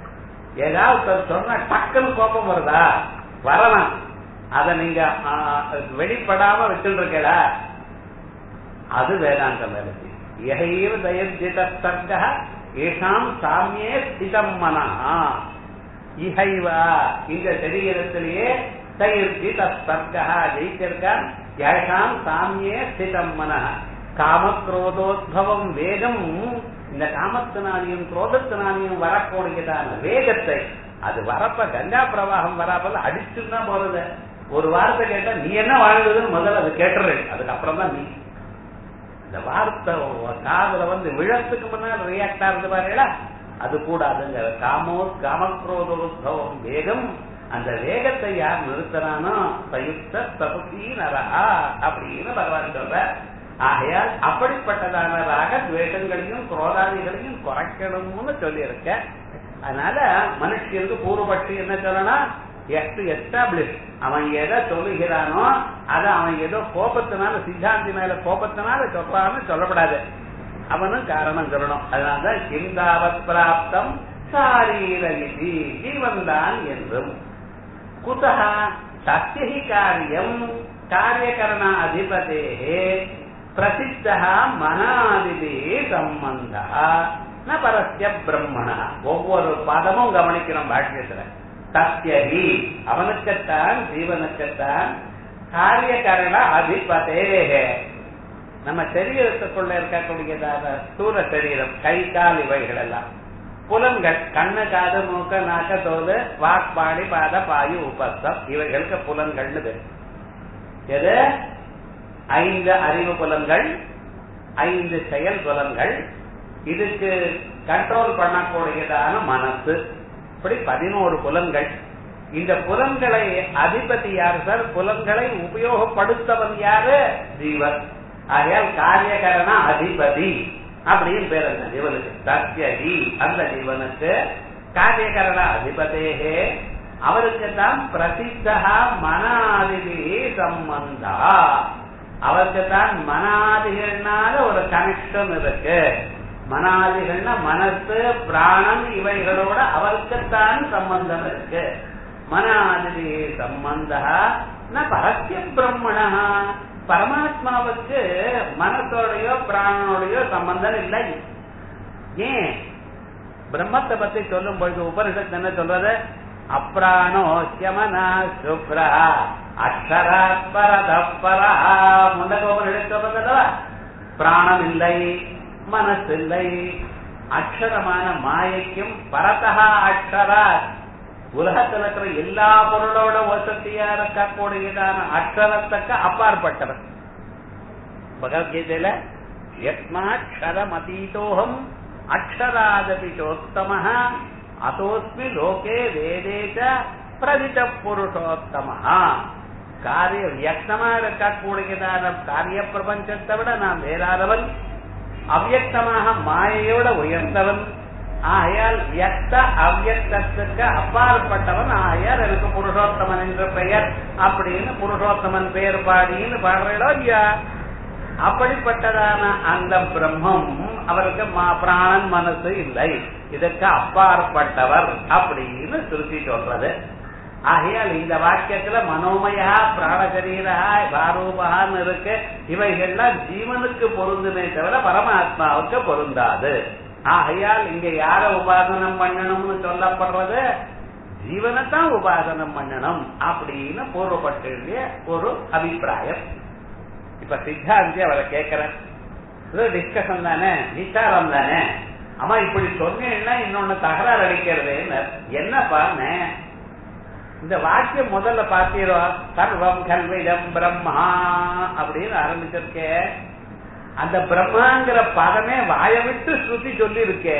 ஏதாவது சொன்ன டக்குன்னு கோபம் வருதா வரலாம் அத நீங்க வெளிப்படாம வச்சுட்டு இருக்கல அது வேதாந்தம் வேலை செய்யும் யகைவ தயஜித சர்க்க ஏஷாம் சாமியே ஸ்திதம் மனா இகைவா இந்த சரீரத்திலேயே தயிர்ஜித சர்க்கா ஜெயிச்சிருக்கான் ஏஷாம் சாமியே ஸ்திதம் மன காமக்ரோதோத்பவம் வேகம் இந்த காமத்தினாலையும் குரோதத்தினாலையும் வரக்கூடியதான வேகத்தை அது வரப்ப கங்கா பிரவாகம் வராப்பல அடிச்சுன்னா போறது ஒரு வார்த்தை கேட்டா நீ என்ன வாழ்ந்ததுன்னு முதல்ல அது கேட்டுறேன் அதுக்கப்புறம் தான் நீ இந்த வார்த்தை காதுல வந்து விழத்துக்கு முன்னால் ரியாக்ட் ஆகுது பாருங்களா அது கூடாதுங்க காமோ காமக்ரோதோத்பவம் வேகம் அந்த வேகத்தை யார் நிறுத்துறானோ சயுக்த தபுசி நரஹா அப்படின்னு பகவான் சொல்ற ஆகையால் அப்படிப்பட்டதான ராக துவேஷங்களையும் குரோதாதிகளையும் குறைக்கணும்னு சொல்லி இருக்க அதனால மனுஷனுக்கு பூர்வபட்சி என்ன சொல்லணும் எட்டு எஸ்டாப்ளிஷ் அவன் எதை சொல்லுகிறானோ அதை அவன் ஏதோ கோபத்தினால சித்தாந்தி மேல கோபத்தினால சொல்றான்னு சொல்லப்படாது அவனும் காரணம் சொல்லணும் அதனாலதான் சிந்தாவத் பிராப்தம் சாரீரகிதி ஜீவன் தான் என்றும் குதா சத்தியி காரியம் காரியகரண அதிபதே பிரசித்த மனாதிபி சம்பந்த ந பரஸ்ய பிரம்மண ஒவ்வொரு பதமும் கவனிக்கிறோம் பாஷ்யத்துல சத்தியகி அவனுக்குத்தான் ஜீவனுக்குத்தான் காரியகரண அதிபதே நம்ம சரீரத்துக்குள்ள இருக்கக்கூடியதான ஸ்தூல சரீரம் கை கால் இவைகள் எல்லாம் புலன்கள் கண்ணு காது மூக்க நாக்க தோது வாக்பாடி பாத பாயு உபஸ்தம் இவைகளுக்கு புலன்கள்னு பேர் எது ஐந்து அறிவு புலன்கள் ஐந்து செயல் புலன்கள் இதுக்கு கண்ட்ரோல் பண்ணக்கூடியதான மனசு இப்படி பதினோரு புலன்கள் இந்த புலன்களை அதிபதி யார் சார் புலன்களை உபயோகப்படுத்தவன் யாரு ஜீவன் ஆகையால் காரியகரண அதிபதி அப்படின்னு பேர் அந்த ஜீவனுக்கு சத்யதி அந்த ஜீவனுக்கு காரியகரண அதிபதேகே அவருக்கு தான் பிரசித்தா மனாதிபி சம்பந்தா அவருக்கு தான் மனாதிகள்னால ஒரு கனெக்ஷன் இருக்கு மனாதிகள்னா மனசு பிராணம் இவைகளோட அவருக்குத்தான் சம்பந்தம் இருக்கு மனாதிபி சம்பந்தா ந பரஸ்ய பிரம்மணா பரமாத்மாவுக்கு மனசோடையோ பிராணனோடையோ சம்பந்தம் இல்லை ஏன் பிரம்மத்தை பத்தி சொல்லும் பொழுது உபனிஷத்து என்ன சொல்றது அப்ராணோ சியமனா சுப்ரா அக்ஷரா பரதப்பரா முண்டகோபனிடம் சொல்றதல்லவா பிராணம் இல்லை மனசு இல்லை அக்ஷரமான மாயைக்கும் பரதகா அக்ஷரா உலகத்தில் இருக்கிற எல்லா பொருளோட வசதியா இருக்கக்கூடியதான அக்ஷரத்துக்கு அப்பாற்பட்டவர் பகவத்கீதையில யஸ்மாட்சரம் அதீதோகம் அக்ஷராதபி சோத்தம அதோஸ்மி லோகே வேதேச்ச பிரதித புருஷோத்தம காரிய வியக்தமா இருக்கக்கூடியதான காரிய பிரபஞ்சத்தை விட நான் வேறாதவன் அவ்வியக்தமாக மாயையோட உயர்ந்தவன் ஆகையால் வியக்த அவ்வியக்தத்துக்கு அப்பாற்பட்டவன் ஆகையால் எனக்கு புருஷோத்தமன் என்ற பெயர் அப்படின்னு புருஷோத்தமன் பெயர் பாடின்னு பாடுறோ இல்லையா அப்படிப்பட்டதான அந்த பிரம்மம் அவருக்கு பிராணன் மனசு இல்லை இதற்கு அப்பாற்பட்டவர் அப்படின்னு சுருத்தி சொல்றது ஆகையால் இந்த வாக்கியத்துல மனோமயா பிராணசரீரா பாரூபகான்னு இருக்கு இவைகள்லாம் ஜீவனுக்கு பொருந்துமே தவிர பரமாத்மாவுக்கு பொருந்தாது ஆகையால் இங்க யார உபாசனம் பண்ணணும்னு சொல்லப்படுறது ஜீவனைத்தான் உபாசனம் பண்ணணும் அப்படின்னு பூர்வப்பட்டிருந்த ஒரு அபிப்பிராயம் இப்ப சித்தாந்தி அவரை கேட்கிறேன் இது டிஸ்கஷன் தானே விசாரம் தானே அம்மா இப்படி சொன்னேன்னா இன்னொன்னு தகராறு அடிக்கிறதுன்னு என்ன பாருங்க இந்த வாக்கியம் முதல்ல பாத்தீரோ சர்வம் கல்விதம் பிரம்மா அப்படின்னு ஆரம்பிச்சிருக்கே அந்த பிரம்மாங்கிற பதமே வாய விட்டு ஸ்ருதி சொல்லி இருக்கே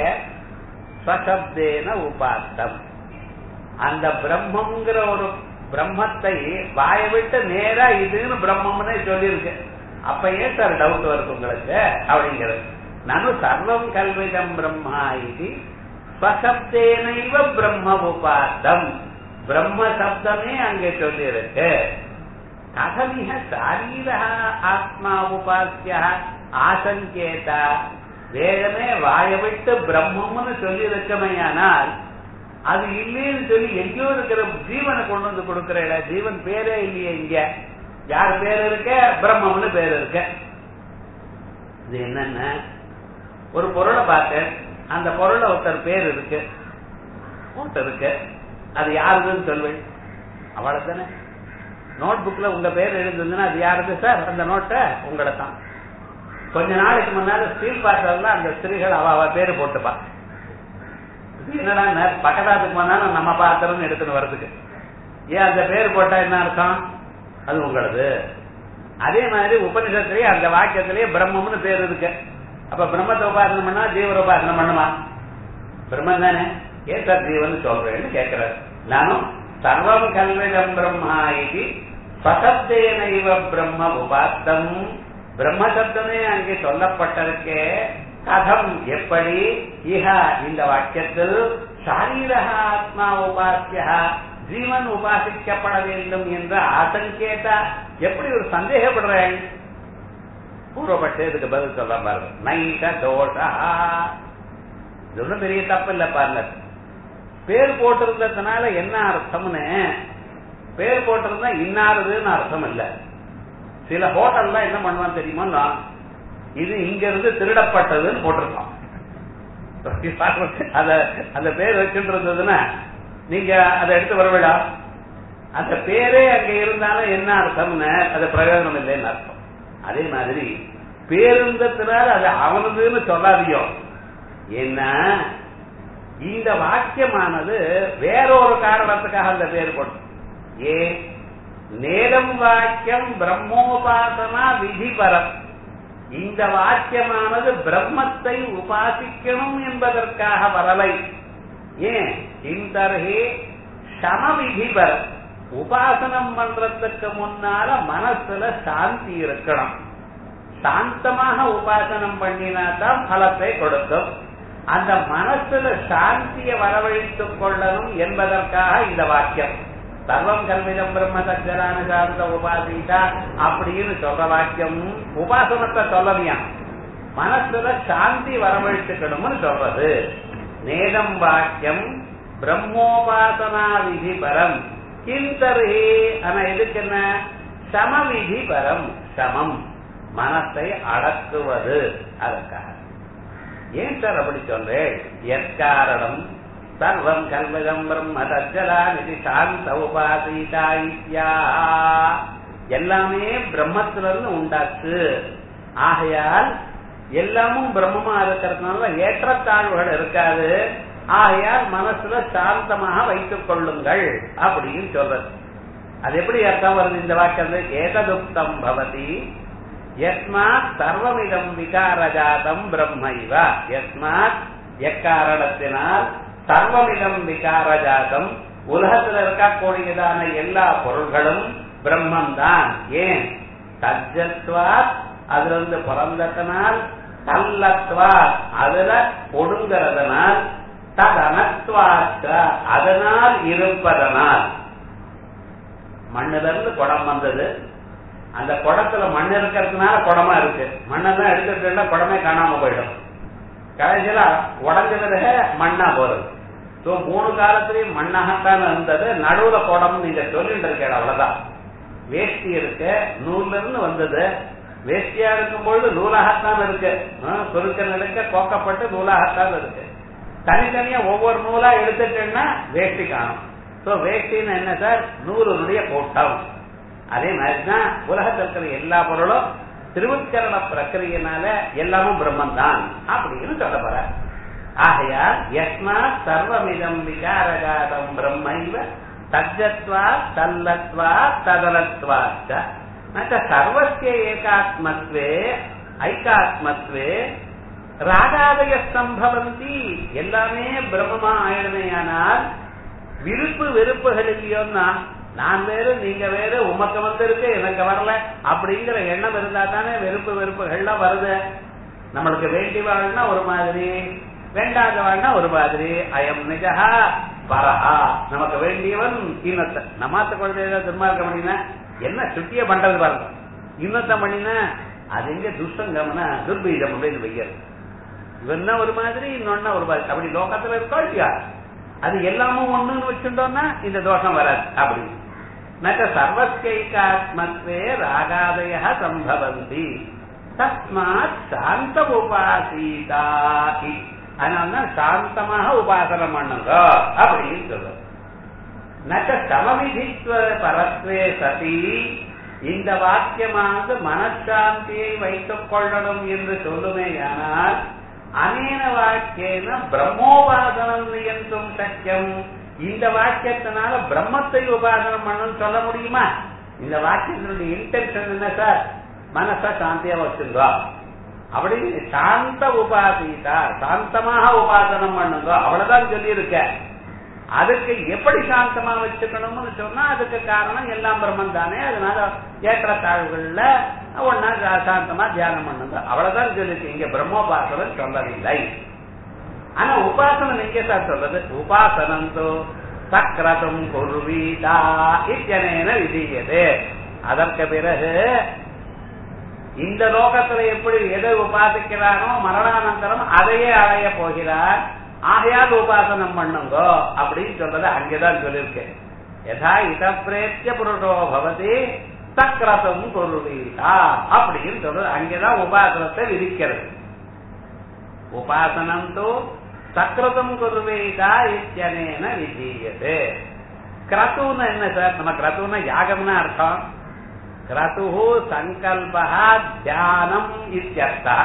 ஸ்வசப்தேன உபாத்தம் அந்த பிரம்மங்கிற ஒரு பிரம்மத்தை வாய விட்டு நேரா இதுன்னு பிரம்மம்னே சொல்லியிருக்கு அப்ப ஏன் சார் டவுட் வருது உங்களுக்கு அப்படிங்கிறது நனு சர்வம் கல்விதம் பிரம்மா இது ஸ்வசப்தேனைவ பிரம்ம உபாத்தம் பிரம்ம சப்தமே அங்கே சொல்லியிருக்கு கதமிக சாரீர ஆத்மா உபாசிய ஆசங்கேத வேதமே வாய விட்டு பிரம்மம்னு சொல்லி இருக்கமையானால் அது இல்லைன்னு சொல்லி எங்கேயோ இருக்கிற ஜீவனை கொண்டு வந்து கொடுக்கிற இடம் ஜீவன் பேரே இல்லையே இங்க யார் பேர் இருக்க பிரம்மம்னு பேர் இருக்க இது என்னென்ன ஒரு பொருளை பார்த்தேன் அந்த பொருளை ஒருத்தர் பேர் இருக்கு ஒருத்தர் இருக்கு அது யாருதுன்னு சொல்வேன் அவ்வளவு தானே நோட் புக்ல உங்க பேர் எழுதுதுன்னா அது யாருது சார் அந்த நோட்டை உங்களை தான் கொஞ்ச நாளைக்கு முன்னால ஸ்டீல் பாத்திரம்ல அந்த ஸ்திரீகள் அவ அவ பேரு போட்டுப்பா என்னடா பக்கத்தாத்துக்கு போனாலும் நம்ம பாத்திரம்னு எடுத்துன்னு வர்றதுக்கு ஏன் அந்த பேர் போட்டா என்ன அர்த்தம் அது உங்களது அதே மாதிரி உபனிஷத்துலயே அந்த வாக்கியத்திலேயே பிரம்மம்னு பேர் இருக்கு அப்ப பிரம்மத்தை உபாசனம் பண்ணா ஜீவர உபாசனம் பண்ணுமா பிரம்மன் தானே ஏன் சார் ஜீவன் சொல்றேன்னு கேட்கிறார் நானும் சர்வம் கல்விடம் பிரம்மா இது ஸ்வசப்தேனைவ பிரம்ம உபாத்தம் பிரம்ம சப்தமே அங்கே சொல்லப்பட்டிருக்கே கதம் எப்படி இஹ இந்த வாக்கியத்தில் சாரீர ஆத்மா உபாசிய ஜீவன் உபாசிக்கப்பட வேண்டும் என்ற ஆசங்கேட்டா எப்படி ஒரு சந்தேகப்படுறேன் பூர்வப்பட்டு இதுக்கு பதில் சொல்ல பாருங்க நைக தோஷா இது ஒன்றும் பெரிய தப்பு இல்ல பாருங்க பேர் போட்டிருந்ததுனால என்ன அர்த்தம்னு பேர் போட்டிருந்தா இன்னாருதுன்னு அர்த்தம் இல்ல சில ஹோட்டல்ல என்ன பண்ணுவான் தெரியுமா இது இங்க இருந்து திருடப்பட்டதுன்னு போட்டிருக்கோம் அத அந்த பேர் வச்சுருந்ததுன்னா நீங்க அதை எடுத்து வரவிடா அந்த பேரே அங்க இருந்தாலும் என்ன அர்த்தம்னு அது பிரயோஜனம் இல்லைன்னு அர்த்தம் அதே மாதிரி பேருந்தத்தினால் அது அவனதுன்னு சொல்லாதியோ என்ன இந்த வாக்கியமானது வேறொரு காரணத்துக்காக அந்த பேர் போட்டு ஏ நேரம் வாக்கியம் பிரம்மோபாசனா விதிபரம் இந்த வாக்கியமானது பிரம்மத்தை உபாசிக்கணும் என்பதற்காக வரலை ஏன் இந்தர்ஹே சமவிதிபரம் உபாசனம் பண்றதுக்கு முன்னால மனசுல சாந்தி இருக்கணும் சாந்தமாக உபாசனம் பண்ணினா தான் பலத்தை கொடுக்கும் அந்த மனசுல சாந்தியை வரவழைத்துக் கொள்ளணும் என்பதற்காக இந்த வாக்கியம் சர்வம் கல்விதம் பிரம்ம சஜரான சாந்த உபாசிதா அப்படின்னு சொல்ற வாக்கியம் உபாசனத்தை சொல்லலையா மனசுல சாந்தி வரவழைத்துக்கணும்னு சொல்றது நேதம் வாக்கியம் பிரம்மோபாசனா விதி பரம் கிந்தர்ஹி ஆனா எதுக்கு என்ன சமவிதி பரம் சமம் மனத்தை அடக்குவது அதற்காக ஏன் சார் அப்படி சொல்றேன் எக்காரணம் சர்வம் கல்வதம் பிரம்ம தஜலா நிதி சாந்த உபாசிதா இத்யா எல்லாமே பிரம்மத்திலிருந்து உண்டாச்சு ஆகையால் எல்லாமும் பிரம்மமா இருக்கிறதுனால ஏற்றத்தாழ்வுகள் இருக்காது ஆகையால் மனசுல சாந்தமாக வைத்துக் கொள்ளுங்கள் அப்படின்னு சொல்றது அது எப்படி அர்த்தம் வருது இந்த வாக்கியம் ஏததுப்தம் பவதி யஸ்மாத் சர்வமிதம் விகாரஜாதம் பிரம்மைவ யஸ்மாத் எக்காரணத்தினால் சர்வமிதம் விகாரஜாதம் உலகத்தில் இருக்கக்கூடியதான எல்லா பொருள்களும் பிரம்மம் தான் ஏன் தஜத்வாத் அதுல இருந்து பிறந்ததனால் தல்லத்வாத் அதுல ஒடுங்கிறதுனால் ததனத்வாத்த அதனால் இருப்பதனால் மண்ணுல இருந்து குடம் வந்தது அந்த குடத்துல மண் இருக்கிறதுனால குடமா இருக்கு மண்ணெல்லாம் எடுத்துட்டு குடமே காணாம போயிடும் கடைசியில உடஞ்சதுல மண்ணா போறது சோ மூணு காலத்திலயும் மண்ணாகத்தான் இருந்தது நடுவுல குடம் நீங்க சொல்லிட்டு இருக்க அவ்வளவுதான் வேஷ்டி இருக்கு நூல்ல இருந்து வந்தது வேஷ்டியா இருக்கும் பொழுது நூலாகத்தான் இருக்கு சுருக்க நெடுக்க கோக்கப்பட்டு நூலாகத்தான் இருக்கு தனித்தனியா ஒவ்வொரு நூலா எடுத்துட்டேன்னா வேஷ்டி காணும் சோ வேஷ்டின்னு என்ன சார் நூலுடைய கூட்டம் அதே மாதிரிதான் உலகத்தில் இருக்கிற எல்லா பொருளும் திருவுக்கரண பிரக்கிரியினால எல்லாமும் பிரம்மன் தான் அப்படின்னு சொல்ல போற ஆகையால் யஸ்மா சர்வமிதம் விகாரகாதம் பிரம்மைவ தஜத்வா தல்லத்வா ததலத்வாச்ச சர்வசிய ஏகாத்மத்வே ஐகாத்மத்வே ராகாதய சம்பவந்தி எல்லாமே பிரம்மமா ஆயிடுமையானால் விருப்பு வெறுப்புகள் இல்லையோன்னா நான் வேறு நீங்க வேறு உமக்கு வந்திருக்கு எனக்கு வரல அப்படிங்கிற எண்ணம் இருந்தா தானே வெறுப்பு வெறுப்புகள்லாம் வருது நம்மளுக்கு வேண்டி வாழ்னா ஒரு மாதிரி வேண்டாத வாழ்னா ஒரு மாதிரி அயம் நிஜா பரஹா நமக்கு வேண்டியவன் இன்னத்தை நம்மாத்த குழந்தை ஏதாவது துர்மார்க்கம் பண்ணினா என்ன சுட்டிய பண்றது பாருங்க இன்னத்தை பண்ணினா அது எங்க துஷ்டங்கம்னா துர்பீஜம் அப்படின்னு வைக்கிறது இவன்னா ஒரு மாதிரி இன்னொன்னா ஒரு மாதிரி அப்படி லோகத்துல இருக்கோ இல்லையா அது எல்லாமும் ஒண்ணுன்னு வச்சுட்டோம்னா இந்த தோஷம் வராது அப்படி நக சர்வஸ்கைகாத்மத்வே ராகாதய சம்பவந்தி தஸ்மாத் சாந்த உபாசீதா அதனால்தான் சாந்தமாக உபாசனம் பண்ணுங்க அப்படின்னு சொல்றது நக சமவிதித்வ பரத்வே சதி இந்த வாக்கியமானது மனசாந்தியை வைத்துக் கொள்ளணும் என்று சொல்லுமேயானால் அனேன வாக்கியன பிரம்மோபாசனம் நியந்தும் சக்கியம் இந்த வாக்கியத்தினால பிரம்மத்தை உபாசனம் பண்ணணும் சொல்ல முடியுமா இந்த வாக்கியத்தினுடைய இன்டென்ஷன் என்ன சார் மனச சாந்தியா வச்சுங்க அப்படி சாந்த உபாசிதா சாந்தமாக உபாசனம் பண்ணுங்க அவ்வளவுதான் சொல்லி இருக்க அதுக்கு எப்படி சாந்தமா வச்சுக்கணும்னு சொன்னா அதுக்கு காரணம் எல்லாம் பிரம்மன் தானே அதனால ஏற்றத்தாழ்வுகள்ல ஒன்னா சாந்தமா தியானம் பண்ணுங்க அவ்வளவுதான் சொல்லிருக்கு இங்க பிரம்மோபாசனம் சொல்லவில்லை ஆனா உபாசனம் எங்க சார் சொல்றது உபாசனம் தோ சக்ரதும் குர்வீதா இத்தியனேன விதீயதே அதற்கு பிறகு இந்த லோகத்துல எப்படி எதை உபாசிக்கிறானோ மரணானந்தரம் அதையே அடைய போகிறார் ஆகையால் உபாசனம் பண்ணுங்கோ அப்படின்னு சொல்றத அங்கேதான் சொல்லியிருக்கேன் யதா இத பிரேத்திய புருஷோ பவதி சக்கரதம் குருவீதா அப்படின்னு சொல்றது அங்கேதான் உபாசனத்தை விதிக்கிறது உபாசனம் தோ சக்கரதம் குருவீதா இத்தியனேன விதீயது கிரத்துன்னு என்ன சார் நம்ம கிரத்துன்னா யாகம்னா அர்த்தம் கிரது சங்கல்பா தியானம் இத்தியர்த்தா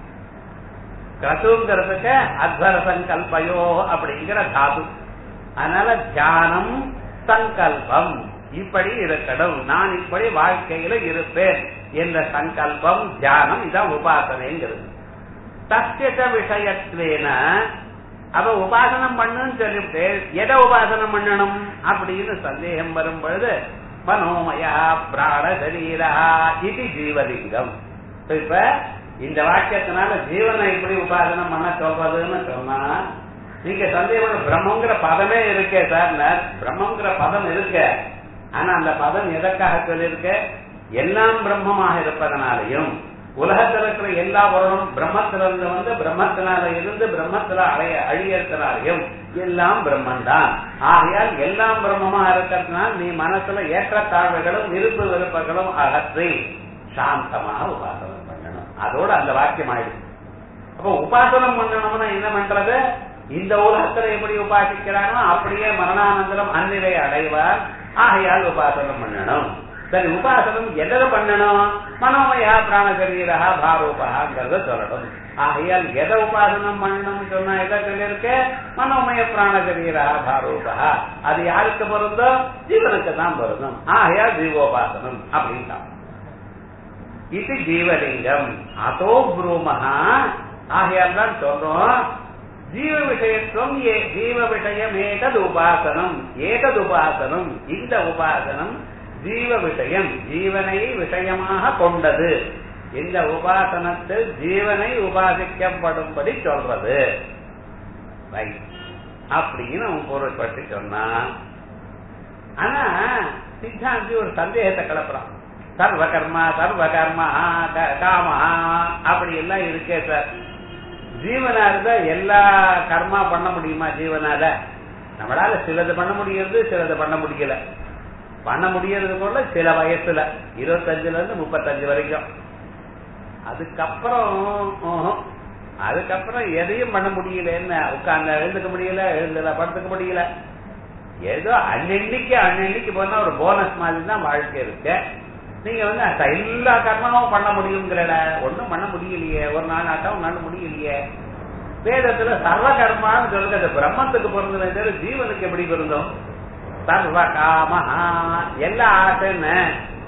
கிரதுங்கிறதுக்கு அத்வர சங்கல்பயோ அப்படிங்கிற தாது அதனால தியானம் சங்கல்பம் இப்படி இருக்கணும் நான் இப்படி வாழ்க்கையில இருப்பேன் என்ற சங்கல்பம் தியானம் இதான் உபாசனைங்கிறது தத்தியத விஷயத்வேன அவ உபாசனம் பண்ணுன்னு சொல்லிவிட்டு எதை உபாசனம் பண்ணணும் அப்படின்னு சந்தேகம் வரும் பொழுது மனோமயா பிராண சரீரா இது ஜீவலிங்கம் இப்ப இந்த வாக்கியத்தினால ஜீவனை எப்படி உபாசனம் பண்ண சொல்றதுன்னு சொன்னா நீங்க சந்தேகம் பிரம்மங்கிற பதமே இருக்கே சார் பிரம்மங்கிற பதம் இருக்க ஆனா அந்த பதம் எதற்காக சொல்லியிருக்க எல்லாம் பிரம்மமாக இருப்பதனாலையும் உலகத்தில் இருக்கிற எல்லா பொருளும் பிரம்மத்திலிருந்து வந்து பிரம்மத்தினால இருந்து பிரம்மத்தில அடைய அழியறதுனாலையும் எல்லாம் பிரம்மன் தான் ஆகையால் எல்லாம் பிரம்மமா இருக்கிறதுனால நீ மனசுல ஏற்றத்தாழ்வுகளும் விருப்பு விருப்பங்களும் அகற்றி சாந்தமாக உபாசனம் பண்ணணும் அதோட அந்த வாக்கியம் ஆயிடுச்சு அப்ப உபாசனம் பண்ணணும்னா என்ன பண்றது இந்த உலகத்துல எப்படி உபாசிக்கிறானோ அப்படியே மரணானந்தரம் அந்நிலை அடைவார் ஆகையால் உபாசனம் பண்ணணும் சரி உபாசனம் எதிர பண்ணணும் மனோமயா பிராண சரீரா பாரூபாங்கிறத சொல்லணும் ஆகையால் எதை உபாசனம் பண்ணணும் சொன்னா எதை சொல்லியிருக்க மனோமய பிராண சரீரா பாரூபா அது யாருக்கு பொருந்தோ ஜீவனுக்கு தான் பொருந்தும் ஆகையால் ஜீவோபாசனம் அப்படின்ட்டான் இது ஜீவலிங்கம் அதோ புரூமஹா ஆகையால் தான் சொல்றோம் ஜீவ விஷயத்துவம் ஜீவ விஷயம் ஏகது உபாசனம் ஏகது உபாசனம் இந்த உபாசனம் ஜீவ விஷயம் ஜீவனை விஷயமாக கொண்டது இந்த உபாசனத்தில் ஜீவனை உபாசிக்கப்படும்படி சொல்றது அப்படின்னு அவன் பொருள் பற்றி சொன்னான் ஆனா சித்தாந்தி ஒரு சந்தேகத்தை கிளப்புறான் சர்வ கர்மா சர்வ கர்மா காமா அப்படி எல்லாம் இருக்கே சார் ஜீவனா இருந்தா எல்லா கர்மா பண்ண முடியுமா ஜீவனால நம்மளால சிலது பண்ண முடியறது சிலது பண்ண முடியல பண்ண முடியறது போல சில வயசுல இருபத்தஞ்சுல இருந்து முப்பத்தஞ்சு வரைக்கும் அதுக்கப்புறம் அதுக்கப்புறம் எதையும் பண்ண முடியல என்ன உட்கார்ந்து எழுந்துக்க முடியல எழுந்தல படுத்துக்க முடியல ஏதோ அன்னன்னைக்கு அன்னன்னைக்கு போனா ஒரு போனஸ் மாதிரி தான் வாழ்க்கை இருக்கு நீங்க வந்து எல்லா கர்மாவும் பண்ண முடியுங்கிற ஒண்ணும் பண்ண முடியலையே ஒரு நாள் ஆட்டா ஒரு நாள் முடியலையே வேதத்துல சர்வ கர்மான்னு சொல்லுங்க அது பிரம்மத்துக்கு பொருந்தது ஜீவனுக்கு எப்படி பொருந்தும் சர்வ காமஹா எல்லா ஆசைன்னு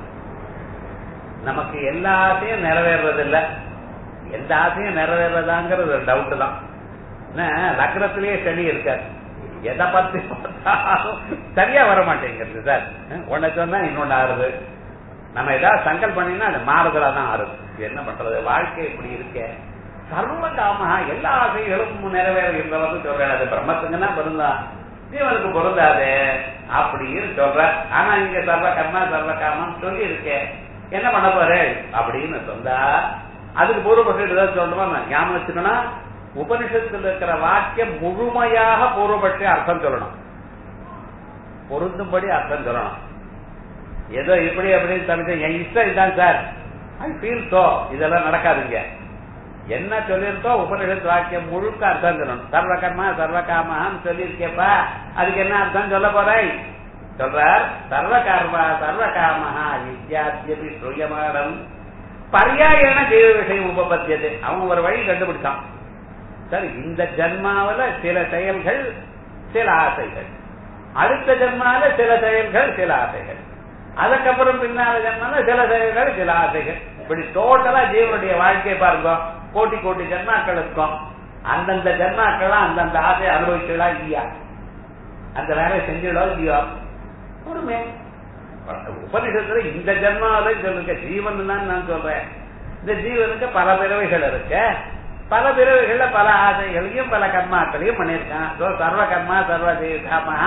நமக்கு எல்லா ஆசையும் நிறைவேறது இல்ல எந்த ஆசையும் நிறைவேறதாங்கிறது ஒரு டவுட் தான் லக்னத்திலேயே சனி இருக்காரு எதை பத்தி பார்த்தாலும் சரியா வர மாட்டேங்கிறது சார் ஒன்ன சொன்னா இன்னொன்னு ஆறுது நம்ம ஏதாவது சங்கல் பண்ணினா அது மாறுதலா தான் ஆறுது என்ன பண்றது வாழ்க்கை இப்படி இருக்க சர்வ காமஹா எல்லா ஆசைகளும் நிறைவேறுகின்றவது சொல்றேன் அது பிரம்மத்துக்குன்னா பொருந்தா ஜீவனுக்கு பொருந்தாது அப்படின்னு சொல்ற ஆனா இங்க சர்வ கர்மா சர்வ காமம் சொல்லி இருக்கேன் என்ன பண்ண போறேன் அப்படின்னு சொன்னா அதுக்கு பூர்வபட்சம் ஏதாவது சொல்றோம் ஞாபகம் வச்சுக்கணும் உபனிஷத்தில் இருக்கிற வாக்கியம் முழுமையாக பூர்வபட்ச அர்த்தம் சொல்லணும் பொருந்தும்படி அர்த்தம் சொல்லணும் ஏதோ இப்படி அப்படின்னு தமிழ் என் இஷ்டம் இதுதான் சார் ஐ ஃபீல் சோ இதெல்லாம் நடக்காதுங்க என்ன சொல்லியிருக்கோ உபனிஷத் வாக்கியம் முழுக்க அர்த்தம் சொல்லணும் சர்வ கர்மா சர்வ காமான்னு சொல்லியிருக்கேப்பா அதுக்கு என்ன அர்த்தம் சொல்ல போறாய் சொல்றார் சர்வ கர்மா சர்வ காமஹா இத்தியாத்தியபி சுயமாடம் பரியாயன ஜீவ விஷயம் உபபத்தியது அவன் ஒரு வழி கண்டுபிடிச்சான் சரி இந்த ஜன்மாவில சில செயல்கள் சில ஆசைகள் அடுத்த ஜன்மால சில செயல்கள் சில ஆசைகள் அதுக்கப்புறம் பின்னால ஜன்மால சில செயல்கள் சில ஆசைகள் இப்படி டோட்டலா ஜீவனுடைய வாழ்க்கை பாருங்க கோட்டி கோட்டி ஜன்மாக்கள் இருக்கும் அந்தந்த ஜன்மாக்கள்லாம் அந்தந்த ஆசையை அனுபவிச்சதா இல்லையா அந்த வேலையை செஞ்சிடோ இல்லையோ பொறுமை உபநிஷத்துல இந்த ஜென்மாவில சொல்லுங்க ஜீவன் தான் நான் சொல்றேன் இந்த ஜீவனுக்கு பல பிறவைகள் இருக்கு பல பிறவைகள்ல பல ஆசைகளையும் பல கர்மாக்களையும் பண்ணியிருக்கான் சர்வ கர்மா சர்வ காமா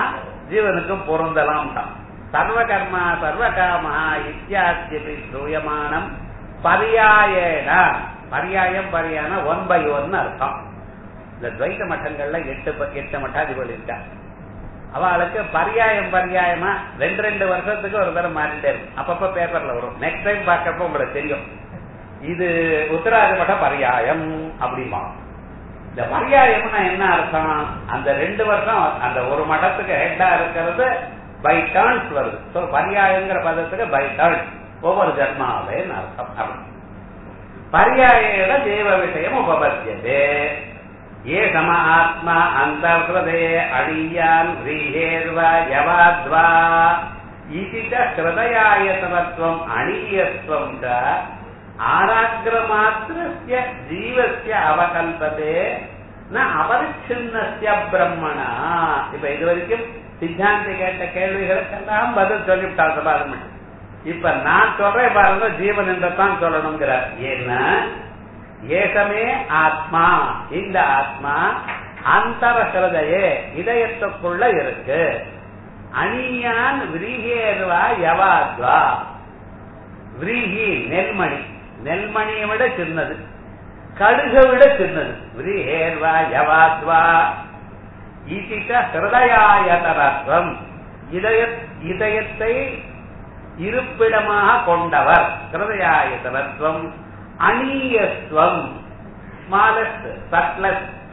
ஜீவனுக்கும் பொருந்தலாம் தான் சர்வகர்மா சர்வகாமா இத்தியாசியபி சூயமானம் பரியாயேன பரியாயம் பரியான ஒன் பை ஒன் அர்த்தம் இந்த துவைத்த மட்டங்கள்ல எட்டு ப- எட்டு மட்டாதிபதி இருக்கா அவளுக்கு பரியாயம் பரியாயமா ரெண்டு ரெண்டு வருஷத்துக்கு ஒரு தடவை மாறிட்டே இருக்கும் அப்பப்ப பேப்பர்ல வரும் நெக்ஸ்ட் டைம் பார்க்கப்ப உங்களுக்கு தெரியும் இது உத்தராதி மட்ட பரியாயம் அப்படிமா இந்த பரியாயம்னா என்ன அர்த்தம் அந்த ரெண்டு வருஷம் அந்த ஒரு மடத்துக்கு ஹெட்டா இருக்கிறது பை டர்ன்ஸ் வருது சோ பரியாயங்கிற பதத்துக்கு பை டர்ன்ஸ் ஒவ்வொரு ஜன்மாவேன்னு அர்த்தம் அப்படி பரியாயேட தேவ விஷயம் உபபத்தியதே ஏ சம ஆத்மா அந்தர்ஹதே அடியான் ஹ்ரீஹேர்வ யவாத்வா இதி ச ஹிருதயாயதனத்வம் அணியத்வம் ச ஆராக்கிரமாத்திரஸ்ய ஜீவஸ்ய அவகல்பதே ந அபரிச்சின்னஸ்ய பிரம்மணா இப்ப இது வரைக்கும் சித்தாந்தி கேட்ட கேள்விகளுக்கெல்லாம் பதில் சொல்லிவிட்டார் சபாதமன் இப்ப நான் சொல்றேன் பாருங்க ஜீவன் என்றதான் சொல்லணுங்கிறார் ஏன்னா ஏகமே ஆத்மா இந்த ஆத்மா அந்தர ஹிருதயே இதயத்துக்குள்ள இருக்கு அணியான் விரிகேர்வா யவாத்வா விரீஹி நெல்மணி நெல்மணியை விட சின்னது கடுகை விட சின்னது விரீஹேர்வா யவாத்வா ஈசிட்ட ஹிருதயாயதரத்வம் இதய இதயத்தை இருப்பிடமாக கொண்டவர் ஹிருதயாயதரத்வம் அநீயஸ்வம் ஸ்மாலஸ்ட் சட்லஸ்ட்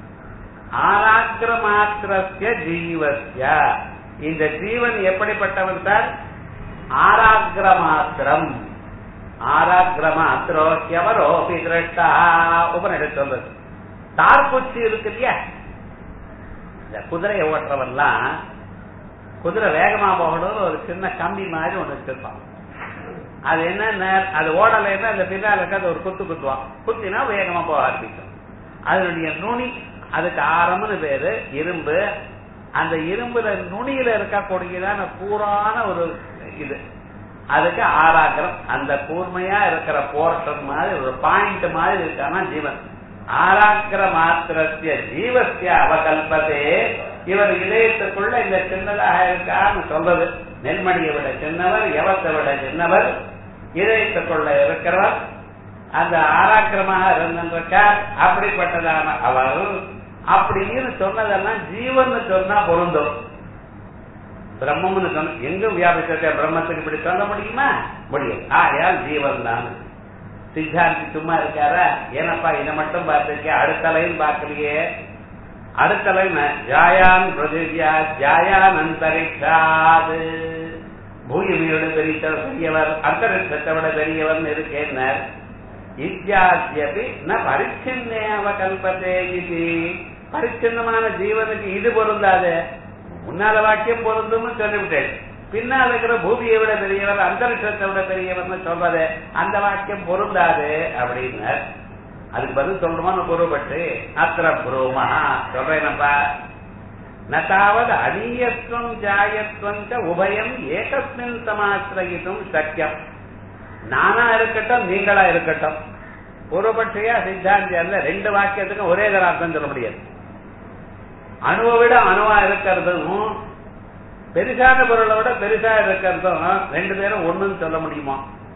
ஆராக்கிரமாத்திரஸ்ய ஜீவஸ்ய இந்த ஜீவன் எப்படிப்பட்டவன் சார் ஆராக்கிரமாத்திரம் ஆராக்கிரமாத்திரோ எவரோபி திரஷ்டா உபனிடம் சொல்றது தார்குச்சி இருக்கு இல்லையா இந்த குதிரையை ஓட்டுறவன்லாம் குதிரை வேகமா போகணும்னு ஒரு சின்ன கம்பி மாதிரி ஒண்ணு வச்சிருப்பான் அது என்ன அது ஓடலைன்னா அந்த பின்னால இருக்காது ஒரு குத்து குத்துவான் குத்தினா வேகமா போக ஆரம்பிக்கும் அதனுடைய நுனி அதுக்கு ஆரம்னு பேரு இரும்பு அந்த இரும்புல நுனியில இருக்கக்கூடியதான கூறான ஒரு இது அதுக்கு ஆராக்கிரம் அந்த கூர்மையா இருக்கிற போர்ஷன் மாதிரி ஒரு பாயிண்ட் மாதிரி இருக்கானா ஜீவன் ஆராக்கிர மாத்திரத்திய ஜீவசிய அவகல்பதே இவர் இதயத்துக்குள்ள இந்த சின்னதாக இருக்கான்னு சொல்றது நெல்மணியை விட சின்னவர் எவத்தை விட சின்னவர் இதயத்துக்குள்ள இருக்கிறவர் அந்த ஆராக்கிரமாக இருந்திருக்கார் அப்படிப்பட்டதான அவர் அப்படின்னு சொன்னதெல்லாம் ஜீவன் சொன்னா பொருந்தும் பிரம்மம்னு சொன்ன எங்க வியாபிச்சிருக்க பிரம்மத்துக்கு இப்படி சொல்ல முடியுமா முடியும் ஆயால் ஜீவன் தான் சித்தாந்தி சும்மா இருக்காரா ஏனப்பா இதை மட்டும் பார்த்திருக்கேன் அடுத்த லைன் பார்க்கலையே அடுத்த லைன் ஜாயான் பிருதிவியா ஜாயான் அந்தரிக்ஷாது பூமியோட பெரிய பெரியவர் அந்தரிக்ஷத்தை விட பெரியவர் இருக்கேன்னார் இத்தியாசியபி ந பரிச்சின்னே அவகல்பத்தே இது பரிச்சின்னமான ஜீவனுக்கு இது பொருந்தாது முன்னால வாக்கியம் பொருந்தும்னு சொல்லிவிட்டேன் பின்னால் இருக்கிற பூமியை விட பெரியவர் அந்தரிஷத்தை விட பெரியவர்னு சொல்றது அந்த வாக்கியம் பொருந்தாது அப்படின்னு அதுக்கு பதில் சொல்லணுமான்னு கூறப்பட்டு அத்திர புரோமா சொல்றேனப்பா நதாவது அநீயத்துவம் ஜாயத்துவம் ச உபயம் ஏகஸ்மின் சமாசிரயித்தும் சக்கியம் நானா இருக்கட்டும் நீங்களா இருக்கட்டும் பூர்வபட்சியா சித்தாந்தி அல்ல ரெண்டு வாக்கியத்துக்கும் ஒரே தர அர்த்தம் சொல்ல முடியாது அணுவை விட அணுவா இருக்கிறதும் பெருசான பொருளை விட பெருசா இருக்கிறதும் ரெண்டு பேரும் ஒண்ணுன்னு சொல்ல முடியுமா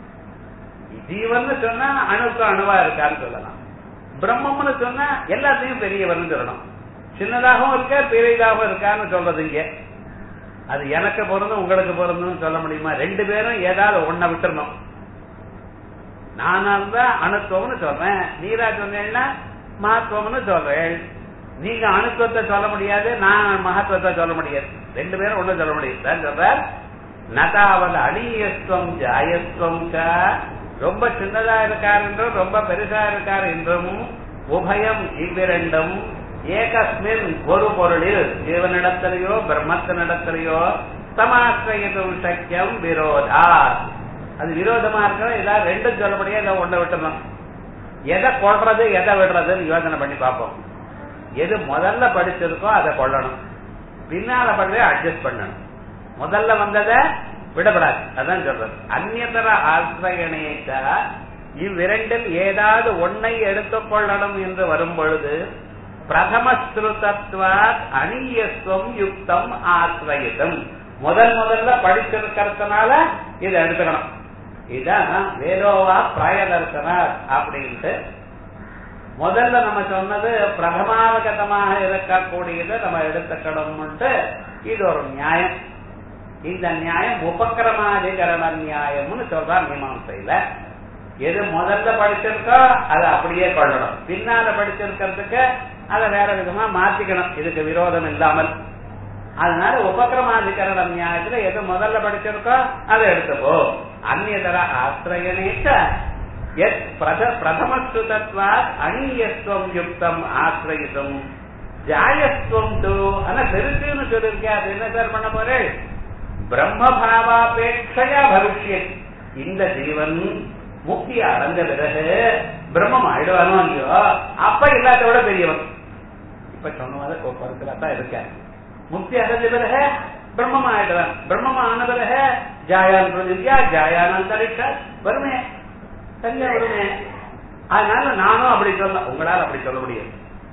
ஜீவன் சொன்னா அணுக்கு அணுவா இருக்கான்னு சொல்லலாம் பிரம்மம்னு சொன்னா எல்லாத்தையும் பெரியவர்னு சொல்லணும் சின்னதாகவும் இருக்கா பெரியதாகவும் இருக்கான்னு சொல்றது இங்க அது எனக்கு பொருந்தும் உங்களுக்கு பொருந்தும் சொல்ல முடியுமா ரெண்டு பேரும் ஏதாவது ஒன்ன விட்டுறணும் நானா இருந்தா அணுத்துவம்னு சொல்றேன் நீரா சொன்னேன்னா மகத்துவம்னு சொல்றேன் நீங்க அணுத்துவத்தை சொல்ல முடியாது நான் மகத்துவத்தை சொல்ல முடியாது ரெண்டு பேரும் ஒண்ணும் சொல்ல முடியாது சொல்ற நதாவது அணியத்துவம் ஜாயத்துவம் ரொம்ப சின்னதா இருக்கார் என்றும் ரொம்ப பெருசா இருக்கார் என்றும் உபயம் இவ்விரண்டும் ஏகஸ்மின் ஒரு பொருளில் ஜீவனிடத்திலேயோ பிரம்மத்தினிடத்திலேயோ சமாசிரயிதும் சக்கியம் விரோதா அது விரோதமா இருக்கிற ஏதாவது ரெண்டும் சொல்ல முடியாது ஏதோ ஒண்ணு விட்டுறணும் எதை கொள்றது எதை விடுறதுன்னு யோசனை பண்ணி பார்ப்போம் எது முதல்ல படிச்சிருக்கோ அதை கொள்ளணும் பின்னால பண்றதை அட்ஜஸ்ட் பண்ணணும் முதல்ல வந்ததை விடப்படாது அதான் சொல்றது அந்நியதர ஆசிரியனேச்சா இவ்விரண்டில் ஏதாவது ஒன்னை எடுத்துக்கொள்ளணும் என்று வரும் பொழுது பிரதமஸ்ருதத்வாத் அணியஸ்வம் யுக்தம் ஆசிரயிதம் முதல் முதல்ல படிச்சிருக்கிறதுனால இதை எடுத்துக்கணும் இதான் வேதோவா பிராயதர்சனார் அப்படின்ட்டு முதல்ல நம்ம சொன்னது பிரதமாவகதமாக இருக்கக்கூடியதை நம்ம எடுத்துக்கணும்ட்டு இது ஒரு நியாயம் இந்த நியாயம் உபக்கிரமாதிகரண நியாயம்னு சொல்றார் மீமாசையில எது முதல்ல படிச்சிருக்கோ அதை அப்படியே கொள்ளணும் பின்னால படிச்சிருக்கிறதுக்கு அதை வேற விதமா மாத்திக்கணும் இதுக்கு விரோதம் இல்லாமல் அதனால உபக்கிரமாதிகரண நியாயத்துல எது முதல்ல படிச்சிருக்கோ அதை எடுத்துப்போ அந்நியதர ஆசிரியனேச்ச எத் பிரதமஸ்ருதத்வா அணியஸ்வம் யுக்தம் ஆசிரயித்தும் ஜாயஸ்வம் தூ ஆனா பெருசுன்னு சொல்லிருக்கேன் அது என்ன சார் பண்ண போறேன் பிரம்மபாவாபேட்சையா பவிஷ்யத் இந்த ஜீவன் முக்தி அடைஞ்ச பிறகு பிரம்மம் ஆயிடுவானோ இல்லையோ அப்ப எல்லாத்த விட பெரியவன் இப்ப சொன்னவாத கருத்துல தான் இருக்க முக்தி அடைஞ்ச பிறகு பிரம்மம் ஆயிடுவான் பிரம்மம் ஆன பிறகு ஜாயான் பிரதித்யா ஜாயான் அந்தரிக்ஷா வருமே சரியா வருமே அதனால நானும் அப்படி சொல்ல உங்களால் அப்படி சொல்ல முடியாது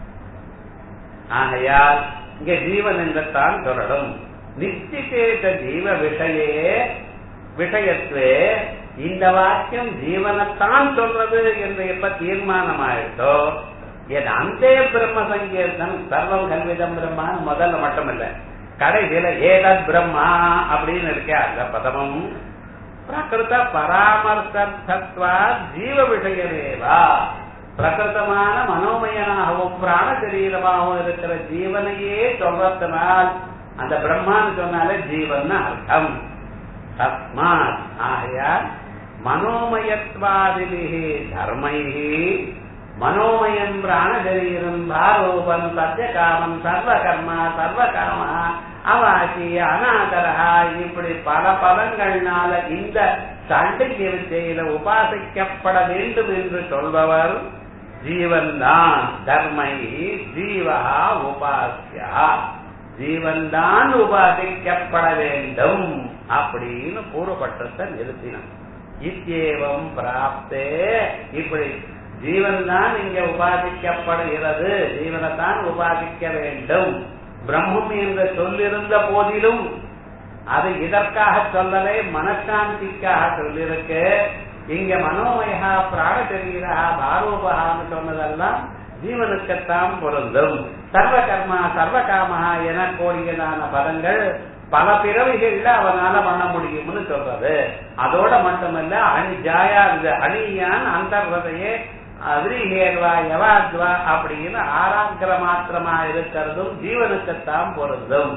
ஆகையால் இங்க ஜீவன் என்றுதான் சொல்லணும் நிச்சிதேத ஜீவ விஷயே விஷயத்துவே இந்த வாக்கியம் ஜீவனைத்தான் சொல்றது என்று எப்ப தீர்மானமாயிட்டோ என் அந்த பிரம்ம சங்கீர்த்தம் சர்வம் கல்விதம் பிரம்மான்னு முதல்ல மட்டும் இல்ல கடைசியில ஏதத் பிரம்மா அப்படின்னு இருக்கே அந்த பதமும் பிரகிருத பராமர்த்தத்வா ஜீவ விஷயமேவா பிரகிருத்தமான மனோமயனாகவும் பிராண சரீரமாகவும் இருக்கிற ஜீவனையே சொல்றதுனால் அந்த பிரம்மான்னு சொன்னாலே ஜீவன் அர்த்தம் தஸ்மாத் ஆகையால் மனோமயத்வாதிபிகி தர்மைகி மனோமயம் பிராணசரீரம் பாரூபம் சத்திய காமம் சர்வ கர்மா சர்வ காமா அவாசி அநாதரா இப்படி பல பதங்கள்னால இந்த சாண்டில்ய வித்தையில உபாசிக்கப்பட வேண்டும் என்று சொல்பவர் ஜீவன்தான் தர்மை ஜீவா உபாசியா ஜீவன்தான் உபாசிக்கப்பட வேண்டும் அப்படின்னு கூறப்பட்டதை நிறுத்தினான் இத்தியேவம் பிராப்தே இப்படி ஜீவன் தான் இங்க உபாதிக்கப்படுகிறது ஜீவனைத்தான் உபாதிக்க வேண்டும் பிரம்மம் என்று சொல்லிருந்த போதிலும் அது இதற்காக சொல்லலை மனசாந்திக்காக சொல்லிருக்கு இங்க மனோமயா பிராணசரீரா பாரூபகான்னு சொன்னதெல்லாம் ஜீவனுக்குத்தான் பொருந்தும் சர்வ கர்மா சர்வ காமஹா என கூடியதான பதங்கள் பல பிறவிகள்ல அவனால பண்ண முடியும்னு சொல்றது அதோட மட்டுமல்ல அணி ஜாயா இந்த அணியான் அந்தர்வதையே அதிரிகேர்வா யவாத்வா அப்படின்னு ஆராங்கிற மாத்திரமா இருக்கிறதும் ஜீவனுக்குத்தான் பொருந்தும்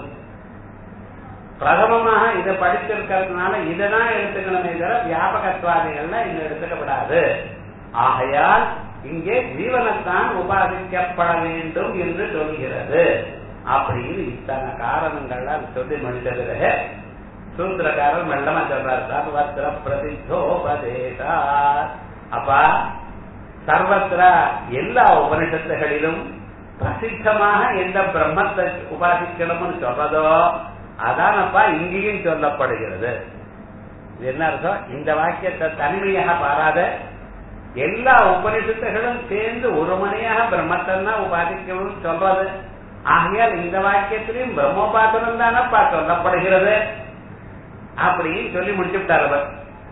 பிரதமமாக இதை படிச்சிருக்கிறதுனால இதைதான் எடுத்துக்கணுமே தவிர வியாபகத்வாதிகள்ல இங்க எடுத்துக்கப்படாது ஆகையால் இங்கே ஜீவனைத்தான் உபாதிக்கப்பட வேண்டும் என்று சொல்கிறது அப்படின்னு இத்தனை காரணங்கள்லாம் சொல்லி முடிச்சதுல சூத்திரக்காரர் மெல்லமா சொல்றார் சர்வத்திர பிரதித்தோபதேசா அப்பா சர்வத்திர எல்லா உபனிஷத்துகளிலும் பிரசித்தமாக எந்த பிரம்மத்தை உபாசிக்கணும்னு சொல்றதோ அதானப்பா இங்கேயும் சொல்லப்படுகிறது இது என்ன அர்த்தம் இந்த வாக்கியத்தை தனிமையாக பாராத எல்லா உபனிஷத்துகளும் சேர்ந்து ஒரு மணியாக பிரம்மத்தன்னா உபாதிக்கணும்னு சொல்றது ஆகையால் இந்த வாக்கியத்திலையும் பிரம்மோபாசனம் தானப்பா சொல்லப்படுகிறது அப்படின்னு சொல்லி முடிச்சுட்டார் அவர்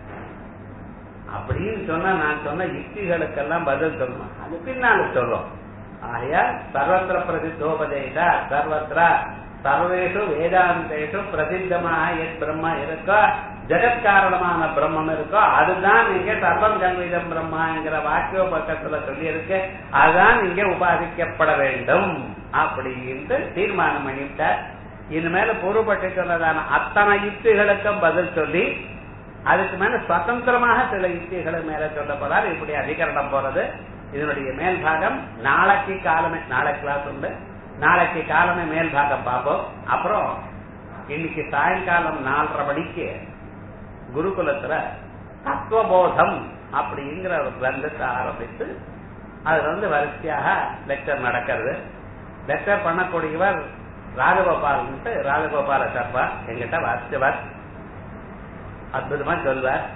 அப்படின்னு சொன்னா நான் சொன்ன யுக்திகளுக்கெல்லாம் பதில் சொல்லணும் அது பின்னால சொல்லும் ஆகையால் சர்வத்திர பிரசித்தோபதேசா சர்வத்திர சர்வேஷு வேதாந்தேஷு பிரசித்தமாக எத் பிரம்மா இருக்கோ ஜெகத்காரணமான பிரம்மம் இருக்கோ அதுதான் இங்க சர்வம் கல்விதம் பிரம்மாங்கிற வாக்கிய பக்கத்துல சொல்லி இருக்கு அதுதான் இங்க உபாதிக்கப்பட வேண்டும் அப்படின்ட்டு தீர்மானம் பண்ணிவிட்டார் இனிமேல பொறுப்பட்டு சொன்னதான அத்தனை யுக்திகளுக்கும் பதில் சொல்லி அதுக்கு மேல சுதந்திரமாக சில யுக்திகள் மேல சொல்லப்படாது இப்படி அதிகரணம் போறது இதனுடைய மேல் பாகம் நாளைக்கு காலமே நாளை கிளாஸ் உண்டு நாளைக்கு காலமே மேல் பாகம் பார்ப்போம் அப்புறம் இன்னைக்கு சாயங்காலம் நாலரை மணிக்கு குருகுலத்துல தத்துவபோதம் அப்படிங்கிற ஒரு கிரந்தத்தை ஆரம்பித்து அதுல வந்து வரிசையாக லெக்சர் நடக்கிறது லெக்சர் பண்ணக்கூடியவர் ராஜகோபால் ராஜகோபால சர்மா எங்கிட்ட வாசிச்சவர் அற்புதமா சொல்வார்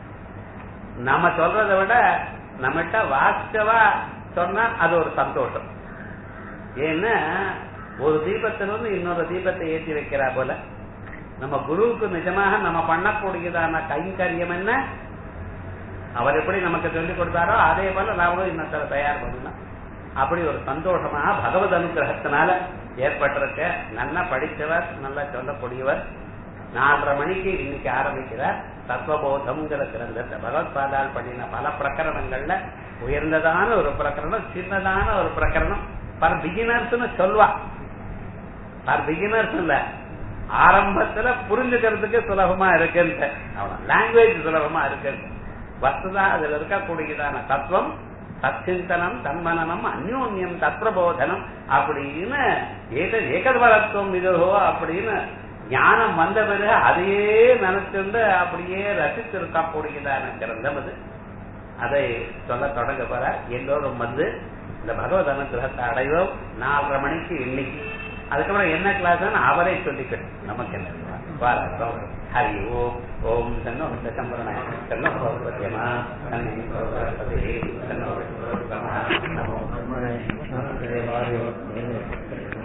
நம்ம சொல்றதை விட நம்மகிட்ட வாசிச்சவா சொன்னா அது ஒரு சந்தோஷம் ஏன்னா ஒரு தீபத்திலிருந்து இன்னொரு தீபத்தை ஏற்றி வைக்கிறா போல நம்ம குருவுக்கு நிஜமாக நம்ம பண்ணக்கூடியதான கைங்கரியம் என்ன அவர் எப்படி நமக்கு சொல்லிக் கொடுத்தாரோ அதே போல நாமளும் இன்னொருத்தர தயார் பண்ணலாம் அப்படி ஒரு சந்தோஷமா பகவத் அனுகிரகத்தினால ஏற்பட்டிருக்க நல்லா படித்தவர் நல்லா சொல்லக்கூடியவர் நாலரை மணிக்கு இன்னைக்கு ஆரம்பிக்கிறார் தத்துவபோதம்ங்கிற கிரந்தத்தை பகவத் பாதால் பண்ணின பல பிரகரணங்கள்ல உயர்ந்ததான ஒரு பிரகரணம் சின்னதான ஒரு பிரகரணம் பர் பிகினர்ஸ்னு சொல்வா பர் பிகினர்ஸ் இல்ல ஆரம்பத்துல புரிஞ்சுக்கிறதுக்கு சுலபமா இருக்குன்னு அவ்வளவு லாங்குவேஜ் சுலபமா இருக்கு வஸ்துதா அதுல இருக்கக்கூடியதான தத்துவம் சச்சிந்தனம் தன்மனனம் அந்யோன்யம் தத்ரபோதனம் அப்படின்னு ஏக ஏகதவரத்துவம் இதுவோ அப்படின்னு ஞானம் வந்த பிறகு அதையே நினைச்சுண்டு அப்படியே ரசித்திருக்கக்கூடியதான கிரந்தம் அது அதை சொல்ல தொடங்க போற எல்லோரும் வந்து இந்த பகவத் அனுகிரகத்தை அடைவோம் நாலரை மணிக்கு இன்னைக்கு அதுக்கப்புறம் என்ன கிளாஸ் அவரே சொல்லிக்கணும் நமக்கு என்ன பாராட்டம் ஹரி ஓம் ஓம் தன்னோ சம்பரண தன்னோ பகவத்யமா தன்னை பகவதி தன்னோ நமோ நமோ